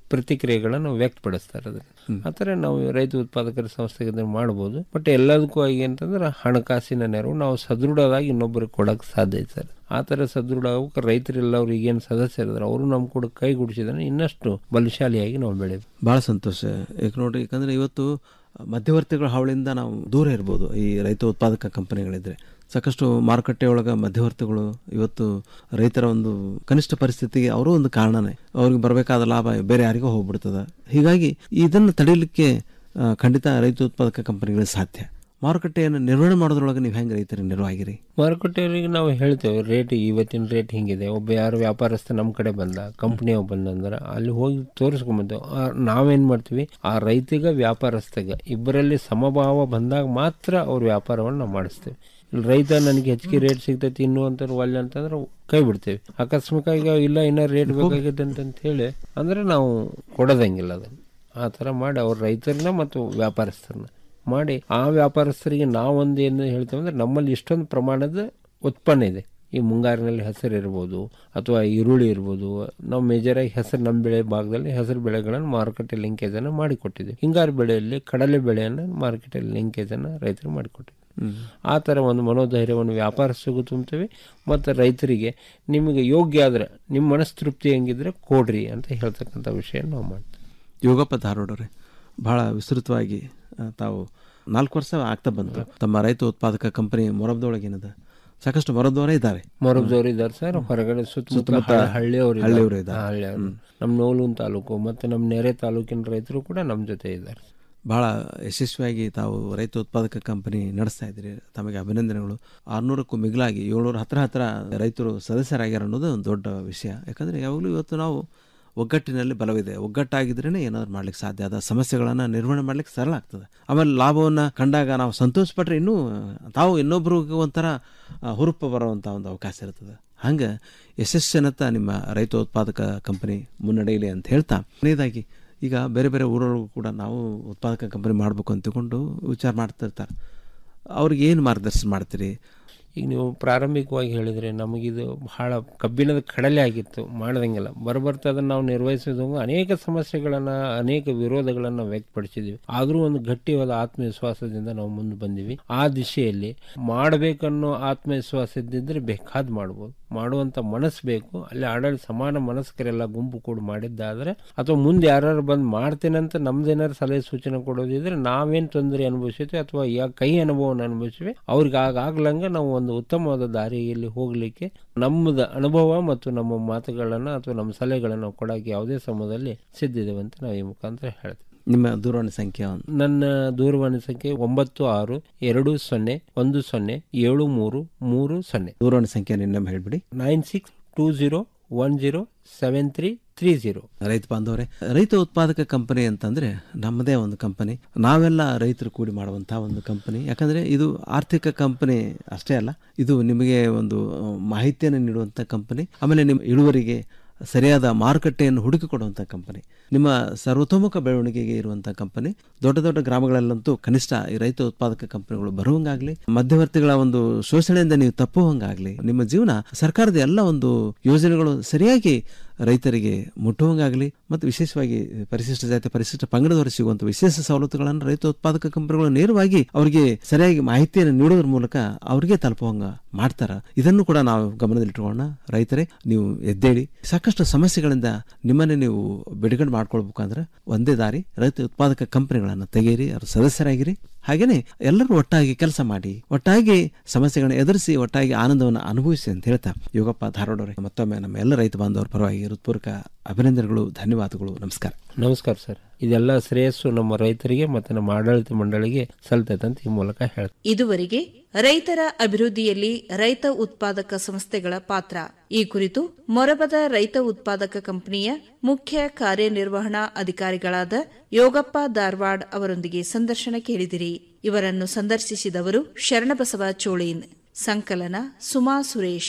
ಪ್ರತಿಕ್ರಿಯೆಗಳನ್ನು ವ್ಯಕ್ತಪಡಿಸ್ತಾರೆ ಅದನ್ನ ಆ ಥರ ನಾವು ರೈತ ಉತ್ಪಾದಕರ ಸಂಸ್ಥೆಗೆ ಇದನ್ನ ಮಾಡ್ಬೋದು ಬಟ್ ಎಲ್ಲದಕ್ಕೂ ಆಗಿ ಅಂತಂದ್ರೆ ಹಣಕಾಸಿನ ನೆರವು ನಾವು ಸದೃಢವಾಗಿ ಇನ್ನೊಬ್ಬರಿಗೆ ಕೊಡಕ್ಕೆ ಸಾಧ್ಯ ಐತೆ ಸರ್ ಆ ಥರ ಸದೃಢ ಆಗಕ್ಕೆ ರೈತರೆಲ್ಲವ್ರು ಈಗೇನು ಸದಸ್ಯರಿದ್ದಾರೆ ಅವರು ನಮ್ಮ ಕೂಡ ಕೈಗೂಡಿಸಿದ್ರೆ ಇನ್ನಷ್ಟು ಬಲಶಾಲಿಯಾಗಿ ನಾವು ಬೆಳೆಯಬೇಕು ಭಾಳ ಸಂತೋಷ ಯಾಕೆ ನೋಡ್ರಿ ಯಾಕಂದರೆ ಇವತ್ತು ಮಧ್ಯವರ್ತಿಗಳ ಹಾವಳಿಯಿಂದ ನಾವು ದೂರ ಇರ್ಬೋದು ಈ ರೈತ ಉತ್ಪಾದಕ ಕಂಪನಿಗಳಿದ್ರೆ ಸಾಕಷ್ಟು ಮಾರುಕಟ್ಟೆ ಒಳಗೆ ಮಧ್ಯವರ್ತಿಗಳು ಇವತ್ತು ರೈತರ ಒಂದು ಕನಿಷ್ಠ ಪರಿಸ್ಥಿತಿಗೆ ಅವರು ಒಂದು ಕಾರಣನೇ ಅವ್ರಿಗೆ ಬರಬೇಕಾದ ಲಾಭ ಬೇರೆ ಯಾರಿಗೋ ಹೋಗ್ಬಿಡ್ತದೆ ಹೀಗಾಗಿ ಇದನ್ನು ತಡೀಲಿಕ್ಕೆ ಆ, ಖಂಡಿತ ರೈತ ಉತ್ಪಾದಕ ಕಂಪನಿಗಳಿಗೆ ಸಾಧ್ಯ ಮಾರುಕಟ್ಟೆಯನ್ನು ನಿರ್ವಹಣೆ ಮಾಡೋದ್ರೊಳಗೆ ನೀವು ಹೆಂಗೆ ರೈತರಿಗೆ ನೆರವಾಗಿರಿ ಮಾರುಕಟ್ಟೆಯವರಿಗೆ ನಾವು ಹೇಳ್ತೇವೆ ರೇಟ್ ಇವತ್ತಿನ ರೇಟ್ ಹಿಂಗಿದೆ ಒಬ್ಬ ಯಾರು ವ್ಯಾಪಾರಸ್ಥ ನಮ್ಮ ಕಡೆ ಬಂದ ಕಂಪ್ನಿಯವ್ ಬಂದಂದ್ರೆ ಅಲ್ಲಿ ಹೋಗಿ ತೋರಿಸ್ಕೊಂಬಂದು ನಾವೇನು ಮಾಡ್ತೀವಿ ಆ ರೈತಿಗ ವ್ಯಾಪಾರಸ್ಥಗ ಇಬ್ಬರಲ್ಲಿ ಸಮಭಾವ ಬಂದಾಗ ಮಾತ್ರ ಅವ್ರ ವ್ಯಾಪಾರವನ್ನು ನಾವು ಮಾಡಿಸ್ತೇವೆ ಇಲ್ಲಿ ರೈತ ನನಗೆ ಹೆಚ್ಚಿಗೆ ರೇಟ್ ಸಿಗ್ತೈತಿ ಇನ್ನು ಅಂತ ಒಳ್ಳೆ ಅಂತಂದ್ರೆ ಕೈ ಬಿಡ್ತೇವೆ ಅಕಸ್ಮಾತ್ ಇಲ್ಲ ಇನ್ನೂ ರೇಟ್ ಬೇಕಾಗಿದೆ ಅಂತ ಹೇಳಿ ಅಂದ್ರೆ ನಾವು ಕೊಡೋದಂಗಿಲ್ಲ ಅದನ್ನು ಆ ಥರ ಮಾಡಿ ಅವ್ರ ರೈತರನ್ನ ಮತ್ತು ವ್ಯಾಪಾರಸ್ಥರನ್ನ ಮಾಡಿ ಆ ವ್ಯಾಪಾರಸ್ಥರಿಗೆ ನಾವೊಂದು ಏನು ಹೇಳ್ತೇವೆ ಅಂದ್ರೆ ನಮ್ಮಲ್ಲಿ ಇಷ್ಟೊಂದು ಪ್ರಮಾಣದ ಉತ್ಪನ್ನ ಇದೆ ಈ ಮುಂಗಾರಿನಲ್ಲಿ ಹೆಸರು ಇರ್ಬೋದು ಅಥವಾ ಈರುಳ್ಳಿ ಇರ್ಬೋದು ನಾವು ಮೇಜರಾಗಿ ಹೆಸರು ನಮ್ಮ ಬೆಳೆ ಭಾಗದಲ್ಲಿ ಹೆಸರು ಬೆಳೆಗಳನ್ನು ಮಾರುಕಟ್ಟೆ ಲಿಂಕೇಜನ್ನು ಮಾಡಿಕೊಟ್ಟಿದ್ದೀವಿ ಹಿಂಗಾರು ಬೆಳೆಯಲ್ಲಿ ಕಡಲೆ ಬೆಳೆಯನ್ನು ಮಾರುಕಟ್ಟೆ ಲಿಂಕೇಜನ್ನು ರೈತರು ಮಾಡಿಕೊಟ್ಟಿದ್ದೀವಿ ಆ ಥರ ಒಂದು ಮನೋಧೈರ್ಯವನ್ನು ವ್ಯಾಪಾರಸ್ಥರಿಗೂ ತುಂಬ್ತೀವಿ ಮತ್ತು ರೈತರಿಗೆ ನಿಮಗೆ ಯೋಗ್ಯ ಆದರೆ ನಿಮ್ಮ ಮನಸ್ತೃಪ್ತಿ ಹೆಂಗಿದ್ರೆ ಕೊಡ್ರಿ ಅಂತ ಹೇಳ್ತಕ್ಕಂಥ ವಿಷಯ ನಾವು ಮಾಡ್ತೀವಿ ಯೋಗಪ್ಪ ಧಾರವಾಡವ್ರೆ ಭಾಳ ವಿಸ್ತೃತವಾಗಿ ಆ, ತಾವು ನಾಲ್ಕು ವರ್ಷ ಆಗ್ತಾ ಬಂತು ತಮ್ಮ ರೈತ ಉತ್ಪಾದಕ ಕಂಪನಿ ಮೊರಬ್ದೊಳಗೆ ಏನದ ಸಾಕಷ್ಟು ಮೊರಬ್ದವರೇ ಇದ್ದಾರೆ ಮೊರಬ್ದವ್ರು ಇದ್ದಾರೆ ಸರ್ ಹೊರಗಡೆ ಸುತ್ತಮುತ್ತ ಸುತ್ತಮುತ್ತ ಹಳ್ಳಿಯವರು ಹಳ್ಳಿಯವರು ಇದ್ದಾರೆ. ಹಳ್ಳಿಯವರು ನಮ್ಮ ನೋಲೂನ್ ತಾಲೂಕು ಮತ್ತು ನಮ್ಮ ನೆರೆ ತಾಲೂಕಿನ ರೈತರು ಕೂಡ ನಮ್ಮ ಜೊತೆ ಇದ್ದಾರೆ ಭಾಳ ಯಶಸ್ವಿಯಾಗಿ ತಾವು ರೈತ ಉತ್ಪಾದಕ ಕಂಪನಿ ನಡೆಸ್ತಾ ಇದ್ದೀರಿ ತಮಗೆ ಅಭಿನಂದನೆಗಳು ಆರುನೂರಕ್ಕೂ ಮಿಗಿಲಾಗಿ ಏಳ್ನೂರ ಹತ್ರ ಹತ್ರ ರೈತರು ಸದಸ್ಯರಾಗ್ಯಾರ ಅನ್ನೋದು ಒಂದು ದೊಡ್ಡ ವಿಷಯ ಯಾಕಂದರೆ ಯಾವಾಗಲೂ ಇವತ್ತು ನಾವು ಒಗ್ಗಟ್ಟಿನಲ್ಲಿ ಬಲವಿದೆ ಒಗ್ಗಟ್ಟಾಗಿದ್ರೇ ಏನಾದ್ರು ಮಾಡ್ಲಿಕ್ಕೆ ಸಾಧ್ಯ ಅದ ಸಮಸ್ಯೆಗಳನ್ನು ನಿರ್ವಹಣೆ ಮಾಡ್ಲಿಕ್ಕೆ ಸರಳ ಆಗ್ತದೆ ಆಮೇಲೆ ಲಾಭವನ್ನು ಕಂಡಾಗ ನಾವು ಸಂತೋಷ ಪಟ್ಟರೆ ಇನ್ನೂ ತಾವು ಇನ್ನೊಬ್ರಿಗೆ ಒಂಥರ ಆ, ಹುರುಪು ಬರುವಂಥ ಒಂದು ಅವಕಾಶ ಇರ್ತದೆ ಹಂಗೆ ಯಶಸ್ಸಿನತ್ತ ನಿಮ್ಮ ರೈತ ಉತ್ಪಾದಕ ಕಂಪನಿ ಮುನ್ನಡೆಯಲಿ ಅಂತ ಹೇಳ್ತಾ ಕೊನೆಯದಾಗಿ ಈಗ ಬೇರೆ ಬೇರೆ ಊರೊಳಗೂ ಕೂಡ ನಾವು ಉತ್ಪಾದಕ ಕಂಪನಿ ಮಾಡಬೇಕು ಅಂತ ತಿಳ್ಕೊಂಡು ವಿಚಾರ ಮಾಡ್ತಿರ್ತಾರೆ ಅವ್ರಿಗೆ ಏನು ಮಾರ್ಗದರ್ಶನ ಮಾಡ್ತೀರಿ ಈಗ ನೀವು ಪ್ರಾರಂಭಿಕವಾಗಿ ಹೇಳಿದರೆ ನಮಗಿದು ಬಹಳ ಕಬ್ಬಿಣದ ಕಡಲೆ ಆಗಿತ್ತು ಮಾಡ್ದಂಗೆಲ್ಲ ಬರಬರ್ತಾ ಅದನ್ನು ನಾವು ನಿರ್ವಹಿಸಿದಾಗ ಅನೇಕ ಸಮಸ್ಯೆಗಳನ್ನು ಅನೇಕ ವಿರೋಧಗಳನ್ನು ವ್ಯಕ್ತಪಡಿಸಿದ್ವಿ ಆದರೂ ಒಂದು ಗಟ್ಟಿಯಾದ ಆತ್ಮವಿಶ್ವಾಸದಿಂದ ನಾವು ಮುಂದೆ ಬಂದಿವಿ ಆ ದಿಶೆಯಲ್ಲಿ ಮಾಡಬೇಕನ್ನೋ ಆತ್ಮವಿಶ್ವಾಸ ಇದ್ದಿದ್ರೆ ಬೇಕಾದ್ ಮಾಡ್ಬೋದು ಮಾಡುವಂಥ ಮನಸ್ಸು ಬೇಕು ಅಲ್ಲಿ ಆಡಳಿತ ಸಮಾನ ಮನಸ್ಕರೆಲ್ಲ ಗುಂಪು ಕೂಡ ಮಾಡಿದ್ದಾದರೆ ಅಥವಾ ಮುಂದೆ ಯಾರು ಬಂದು ಮಾಡ್ತೇನಂತ ನಮ್ದೇನಾರು ಸಲಹೆ ಸೂಚನೆ ಕೊಡೋದಿದ್ರೆ ನಾವೇನು ತೊಂದರೆ ಅನುಭವಿಸಿದ್ವಿ ಅಥವಾ ಯಾ ಕೈ ಅನುಭವವನ್ನು ಅನುಭವಿಸಿವಿ ಅವ್ರಿಗೆ ಆಗಾಗ್ಲಂಗೆ ನಾವು ಒಂದು ಉತ್ತಮವಾದ ದಾರಿಯಲ್ಲಿ ಹೋಗಲಿಕ್ಕೆ ನಮ್ಮದ ಅನುಭವ ಮತ್ತು ನಮ್ಮ ಮಾತುಗಳನ್ನು ಅಥವಾ ನಮ್ಮ ಸಲಹೆಗಳನ್ನು ಕೊಡೋಕೆ ಯಾವುದೇ ಸಮಯದಲ್ಲಿ ಸಿದ್ಧಿದ್ದೇವೆ ಅಂತ ನಾವು ಈ ಮುಖಾಂತರ ಹೇಳ್ತೀವಿ ನಿಮ್ಮ ದೂರವಾಣಿ ಸಂಖ್ಯೆ ಒಂದು ನನ್ನ ದೂರವಾಣಿ ಸಂಖ್ಯೆ ಒಂಬತ್ತು ಆರು ಎರಡು ಸೊನ್ನೆ ಒಂದು ಸೊನ್ನೆ ಏಳು ಮೂರು ಮೂರು ಸೊನ್ನೆ ದೂರವಾಣಿ ಸಂಖ್ಯೆ ಇನ್ನೊಮ್ಮೆ ಹೇಳ್ಬಿಡಿ nine six two zero one zero seven three three zero ರೈತ ಬಾಂಧವರೇ ರೈತ ಉತ್ಪಾದಕ ಕಂಪನಿ ಅಂತಂದ್ರೆ ನಮ್ಮದೇ ಒಂದು ಕಂಪನಿ ನಾವೆಲ್ಲ ರೈತರು ಕೂಡಿ ಮಾಡುವಂಥ ಒಂದು ಕಂಪನಿ ಯಾಕಂದ್ರೆ ಇದು ಆರ್ಥಿಕ ಕಂಪನಿ ಅಷ್ಟೇ ಅಲ್ಲ ಇದು ನಿಮಗೆ ಒಂದು ಆ, ಮಾಹಿತಿಯನ್ನು ನೀಡುವಂಥ ಕಂಪನಿ ಆಮೇಲೆ ನಿಮ್ಮ ಇಳುವರಿಗೆ ಸರಿಯಾದ ಮಾರುಕಟ್ಟೆಯನ್ನು ಹುಡುಕಿಕೊಡುವಂಥ ಕಂಪನಿ ನಿಮ್ಮ ಸರ್ವತೋಮುಖ ಬೆಳವಣಿಗೆಗೆ ಇರುವಂಥ ಕಂಪನಿ ದೊಡ್ಡ ದೊಡ್ಡ ಗ್ರಾಮಗಳಲ್ಲಂತೂ ಕನಿಷ್ಠ ಈ ರೈತ ಉತ್ಪಾದಕ ಕಂಪನಿಗಳು ಬರುವಂಗಾಗ್ಲಿ ಮಧ್ಯವರ್ತಿಗಳ ಒಂದು ಶೋಷಣೆಯಿಂದ ನೀವು ತಪ್ಪುವಂಗಾಗ್ಲಿ ನಿಮ್ಮ ಜೀವನ ಸರ್ಕಾರದ ಎಲ್ಲ ಒಂದು ಯೋಜನೆಗಳು ಸರಿಯಾಗಿ ರೈತರಿಗೆ ಮುಟ್ಟುವಂಗಾಗಲಿ ಮತ್ತು ವಿಶೇಷವಾಗಿ ಪರಿಶಿಷ್ಟ ಜಾತಿ ಪರಿಶಿಷ್ಟ ಪಂಗಡದವರು ಸಿಗುವಂಥ ವಿಶೇಷ ಸವಲತ್ತುಗಳನ್ನು ರೈತ ಉತ್ಪಾದಕ ಕಂಪನಿಗಳು ನೇರವಾಗಿ ಅವರಿಗೆ ಸರಿಯಾಗಿ ಮಾಹಿತಿಯನ್ನು ನೀಡೋದ್ರ ಮೂಲಕ ಅವರಿಗೆ ತಲುಪುವಂಗ ಮಾಡ್ತಾರ ಇದನ್ನು ಕೂಡ ನಾವು ಗಮನದಲ್ಲಿಟ್ಟುಕೊಳ್ಳೋಣ ರೈತರೇ ನೀವು ಎದ್ದೇಳಿ ಸಾಕಷ್ಟು ಸಮಸ್ಯೆಗಳಿಂದ ನಿಮ್ಮನ್ನೇ ನೀವು ಬಿಡುಗಡೆ ಮಾಡ್ಕೊಳ್ಬೇಕಂದ್ರೆ ಒಂದೇ ದಾರಿ ರೈತ ಉತ್ಪಾದಕ ಕಂಪನಿಗಳನ್ನು ತೆಗೆಯಿರಿ ಅದರ ಸದಸ್ಯರಾಗಿರಿ ಹಾಗೇನೆ ಎಲ್ಲರೂ ಒಟ್ಟಾಗಿ ಕೆಲಸ ಮಾಡಿ ಒಟ್ಟಾಗಿ ಸಮಸ್ಯೆಗಳನ್ನು ಎದುರಿಸಿ ಒಟ್ಟಾಗಿ ಆನಂದವನ್ನು ಅನುಭವಿಸಿ ಅಂತ ಹೇಳ್ತಾ ಯೋಗಪ್ಪ ಧಾರವಾಡವರೇ ಮತ್ತೊಮ್ಮೆ ನಮ್ಮ ಎಲ್ಲ ರೈತ ಬಾಂಧವರ ಪರವಾಗಿ ಹೃತ್ಪೂರ್ವಕ ಅಭಿನಂದನೆಗಳು ಧನ್ಯವಾದಗಳು ನಮಸ್ಕಾರ ನಮಸ್ಕಾರ ಸರ್ ಇದೆಲ್ಲ ಶ್ರೇಯಸ್ಸು ನಮ್ಮ ರೈತರಿಗೆ ಮತ್ತು ನಮ್ಮ ಆಡಳಿತ ಮಂಡಳಿಗೆ ಸಲ್ತೈತೆ ಅಂತ ಈ ಮೂಲಕ ಹೇಳ್ತೀನಿ ಇದುವರೆಗೆ ರೈತರ ಅಭಿವೃದ್ಧಿಯಲ್ಲಿ ರೈತ ಉತ್ಪಾದಕ ಸಂಸ್ಥೆಗಳ ಪಾತ್ರ ಈ ಕುರಿತು ಮೊರಬದ ರೈತ ಉತ್ಪಾದಕ ಕಂಪನಿಯ ಮುಖ್ಯ ಕಾರ್ಯನಿರ್ವಹಣಾ ಅಧಿಕಾರಿಗಳಾದ ಯೋಗಪ್ಪ ಧಾರವಾಡ್ ಅವರೊಂದಿಗೆ ಸಂದರ್ಶನ ಕೇಳಿದಿರಿ ಇವರನ್ನು ಸಂದರ್ಶಿಸಿದವರು ಶರಣಬಸವ ಚೋಳೀನ್ ಸಂಕಲನ ಸುಮಾ ಸುರೇಶ್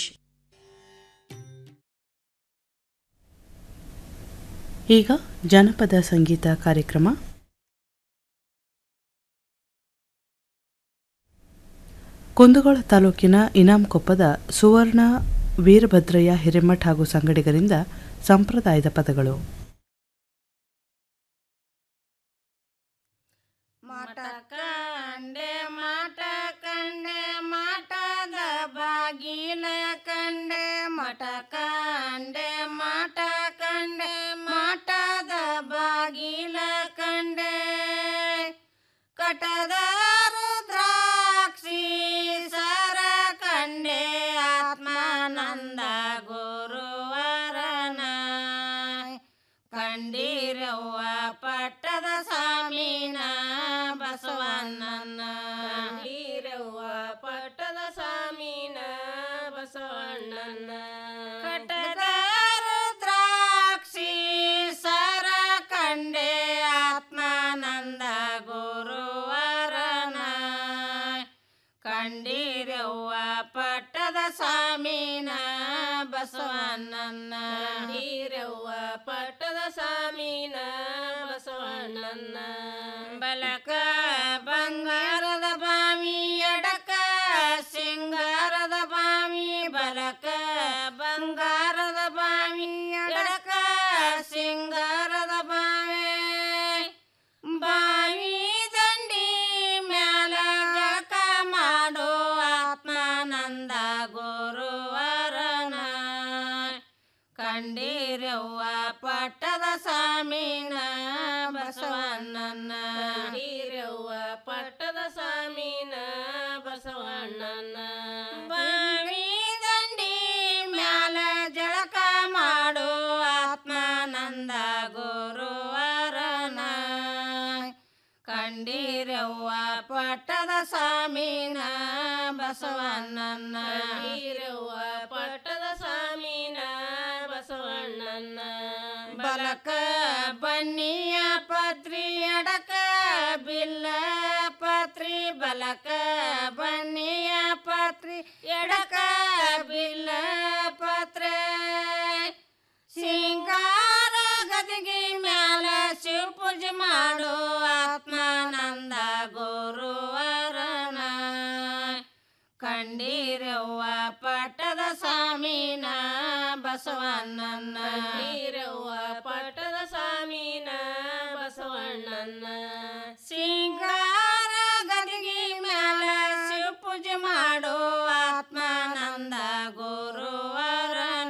ಈಗ ಜನಪದ ಸಂಗೀತ ಕಾರ್ಯಕ್ರಮ ಕುಂದಗೋಳ ತಾಲೂಕಿನ ಇನಾಂಕೊಪ್ಪದ ಸುವರ್ಣ ವೀರಭದ್ರಯ್ಯ ಹಿರೇಮಠ್ ಹಾಗೂ ಸಂಗಡಿಗರಿಂದ ಸಂಪ್ರದಾಯದ ಪದಗಳು ಮಠ ಕಂಡೆ ಮಠ ಕಂಡೆ ಮಠದ ಬಾಗಿಲ ಕಂಡೆ ಕಟದ ರುದ್ರಾಕ್ಷಿ ಸರ ಕಂಡೆ ಆತ್ಮಾನಂದ ಗುರುವರನ ಕಂಡೀರವ್ವ ಪಟ್ಟದ ಸ್ವಾಮಿನ ಬಸವಣ್ಣನ ಕಂಡೀರವ್ವ ಪಟ್ಟದ ಸ್ವಾಮಿನ ಬಸವಣ್ಣನ ಕಟ್ಟದ ರುದ್ರಾಕ್ಷಿ ಸರ ಕಂಡೆ ಆತ್ಮಾನಂದ ಗುರುವರನ ಕಂಡೀರವ್ವ ಪಟ್ಟದ ಸ್ವಾಮಿನ ಬಸವಣ್ಣನ ಕಂಡೀರವ್ವ ಪಟ್ಟದ ಸ್ವಾಮಿನ ಬಸವಣ್ಣನ ಬಲಕ ಬಂಗಾರದ ಬಾವಿ ಎಡಕ ಸಿಂಗಾರದ ಬಾವಿ ಬಲಕ ಬಂಗಾರದ ಬಾವಿ ಎಡಕ ಸಿಂಗಾರದ ಬಾವಿ ಬಾವಿ ದಂಡಿ ಮ್ಯಾಲ ಜಳಕ ಮಾಡೋ ಆತ್ಮಾನಂದ ಗುರುವರನ ಕಂಡೀರವ್ವ ಪಟ್ಟದ ಸ್ವಾಮಿನ ಬಸವಣ್ಣನ ಕಂಡೀರವ್ವ ಪಟ್ಟದ ಸ್ವಾಮಿನ ಬಸವಣ್ಣನ ಬಾವಿ ದಂಡಿ ಮ್ಯಾಲ ಜಳಕ ಮಾಡೋ ಆತ್ಮಾನಂದ ಗುರುವರನ ಕಂಡೀರವ್ವ ಪಟ್ಟದ ಸ್ವಾಮಿನ ಬಸವಣ್ಣನ ಕಂಡೀರವ್ವ ಪಟ್ಟದ ಸ್ವಾಮಿನ ಬಸವಣ್ಣನ ಬಲಕ ಬನ್ನಿಯ ಪತ್ರಿ ಎಡಕ ಬಿಲ್ಲ ಪತ್ರಿ ಬಲಕ ಬನ್ನಿಯ ಪತ್ರಿ ಎಡಕ ಬಿಲ್ಲ ಪತ್ರೆ ಸಿಂಗಾರ ಗದಿಗೆ ಮ್ಯಾಲ ಶಿವ ಪೂಜೆ ಮಾಡೋ ಆತ್ಮಾನಂದ ಗುರುವರನ ಕಂಡೀರವ್ವ ಪಟ್ಟದ ಸ್ವಾಮಿನ ಬಸವಣ್ಣನ ಕಂಡೀರವ್ವ ಪಟ್ಟದ ಸ್ವಾಮಿನ ಬಸವಣ್ಣನ ಸಿಂಗಾರ ಗದಿಗೆ ಮ್ಯಾಲ ಶಿವ ಪೂಜೆ ಮಾಡೋ ಆತ್ಮಾನಂದ ಗುರುವರನ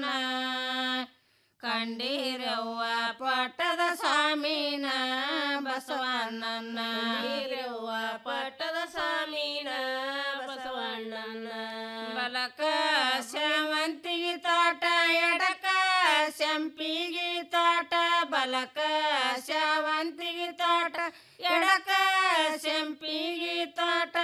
ಕಂಡೀರವ್ವ ಪಟ್ಟದ ಸ್ವಾಮಿನ ಬಸವಣ್ಣನ ಕಂಡೀರವ್ವ ಪಟ್ಟದ ಸ್ವಾಮಿನ ಬಸವಣ್ಣನ ಬಲಕ ಶಾವಂತಿಗೆ ತೋಟ ಎಡಕ ಸಂಪಿಗೆ ತೋಟ ಬಲಕ ಶಾವಂತಿಗೆ ತೋಟ ಎಡಕ ಸಂಪಿಗೆ ತೋಟ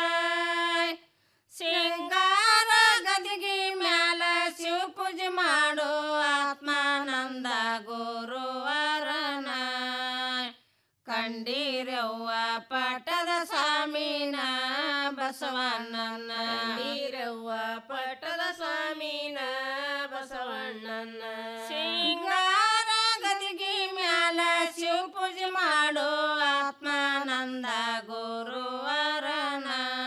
ಸಿಂಗಾರ ಗದಿಗೆ ಮ್ಯಾಲ ಶಿವ ಪೂಜೆ ಮಾಡೋ ಆತ್ಮಾನಂದ ಗುರುವರನ ಕಂಡೀರವ್ವ ಪಟ್ಟದ ಸ್ವಾಮಿನ ಬಸವಣ್ಣನ ಕಂಡೀರವ್ವ ಪಟ್ಟದ ಸ್ವಾಮಿನ ಬಸವಣ್ಣನ ಸಿಂಗಾರ ಗದಿಗೆ ಮ್ಯಾಲ ಶಿವ ಪೂಜೆ ಮಾಡೋ ಆತ್ಮಾನಂದ ಗುರುವರನ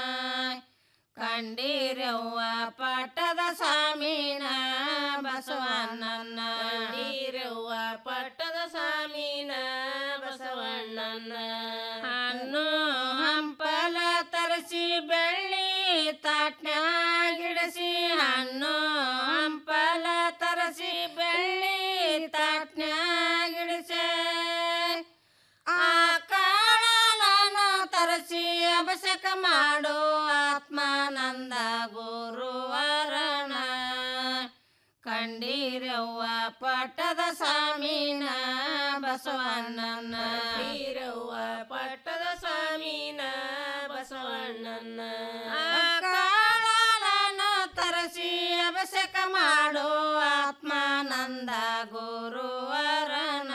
ಕಂಡೀರವ್ವ ಪಟ್ಟದ ಸ್ವಾಮಿನ ಬಸವಣ್ಣನ ಕಂಡೀರವ್ವ ಪಟ್ಟದ ಸ್ವಾಮಿನ ಬಸವಣ್ಣನ ಹಣ್ಣು ಹಂಪಲ ತರಿಸಿ ಬೆಳ್ಳಿ ತಾಟ್ನ್ಯಾಗಿಡಿಸಿ ಹಣ್ಣು ಹಂಪಲ ತರಿಸಿ ಬೆಳ್ಳಿ ತಾಟ್ನ್ಯಾಗಿಡಿಸಿ ಆಕಾಳನ ತರಿಸಿ ಅಭಿಷೇಕ ಮಾಡೋ ಆತ್ಮಾನಂದ ಗುರುವರನ ಕಂಡೀರವ್ವ ಪಟ್ಟದ ಸ್ವಾಮಿನ ಬಸವಣ್ಣನ ಕಂಡೀರವ್ವ ಪಟ್ಟದ ಸ್ವಾಮಿನ ಬಸವಣ್ಣನ ಆಕಾಳನ ತರಿಸಿ ಅಭಿಷೇಕ ಮಾಡೋ ಆತ್ಮಾನಂದ ಗುರುವರನ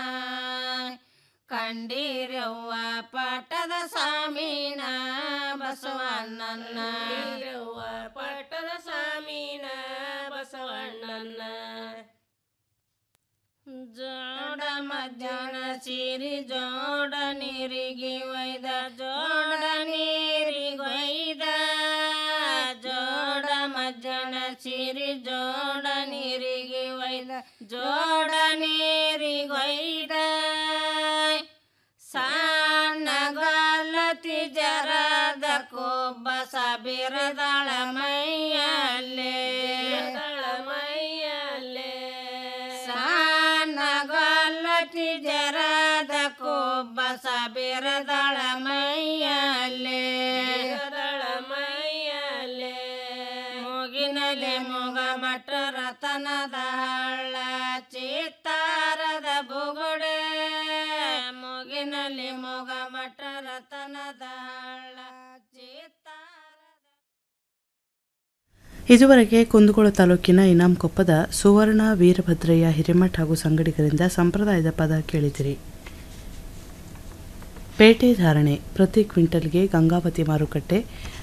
ಕಂಡೀರವ್ವ ಪಟ್ಟದ ಸ್ವಾಮಿನ ಬಸವಣ್ಣನ ಕಂಡೀರವ್ವ ಪಟ್ಟದ ಸ್ವಾಮಿನ ಬಸವಣ್ಣನ ಜೋಡ ಮಧ್ಯಾಹ್ನ ಸಿರಿ ಜೋಡ ನೀರಿಗೆ ಒಯ್ದ ಜೋಡ ನೀರಿಗೆ ಒಯ್ದ ಜೋಡ ಮಧ್ಯಾಹ್ನ ಸಿರಿ ಜೋಡ ನೀರಿಗೆ ಒಯ್ದ ಜೋಡ ನೀರಿಗೆ ಒಯ್ದ ಸಣ್ಣಗಲ್ಲತಿ ಜರದ ಕೊಬ್ಬ ಸಬಿರದಳ ಮೈಯಲ್ಲೇ ಮೈಯಲ್ಲೇ ಜಿಗದಳ ಮೈಯಲ್ಲೇ ಜಿಗದಳ ಮೈಯಲ್ಲೇ ಮೂಗಿನಲ್ಲಿ ಮೂಗ ಮಟ್ಟ ರತನದ ಹಳ್ಳ ಚಿತ್ತಾರದ ಬುಗುಡೆ ಮೂಗಿನಲ್ಲಿ ಮೂಗ ಮಟ್ಟ ರತನದ ಹಳ್ಳ ಇದುವರೆಗೆ ಕುಂದಗೋಳ ತಾಲೂಕಿನ ಇನಾಂಕೊಪ್ಪದ ಸುವರ್ಣ ವೀರಭದ್ರಯ್ಯ ಹಿರೇಮಠ ಹಾಗೂ ಸಂಗಡಿಗರಿಂದ ಸಂಪ್ರದಾಯದ ಪದ ಕೇಳಿದಿರಿ ಪೇಟೆ ಧಾರಣೆ ಪ್ರತಿ ಕ್ವಿಂಟಲ್ಗೆ ಗಂಗಾವತಿ ಮಾರುಕಟ್ಟೆ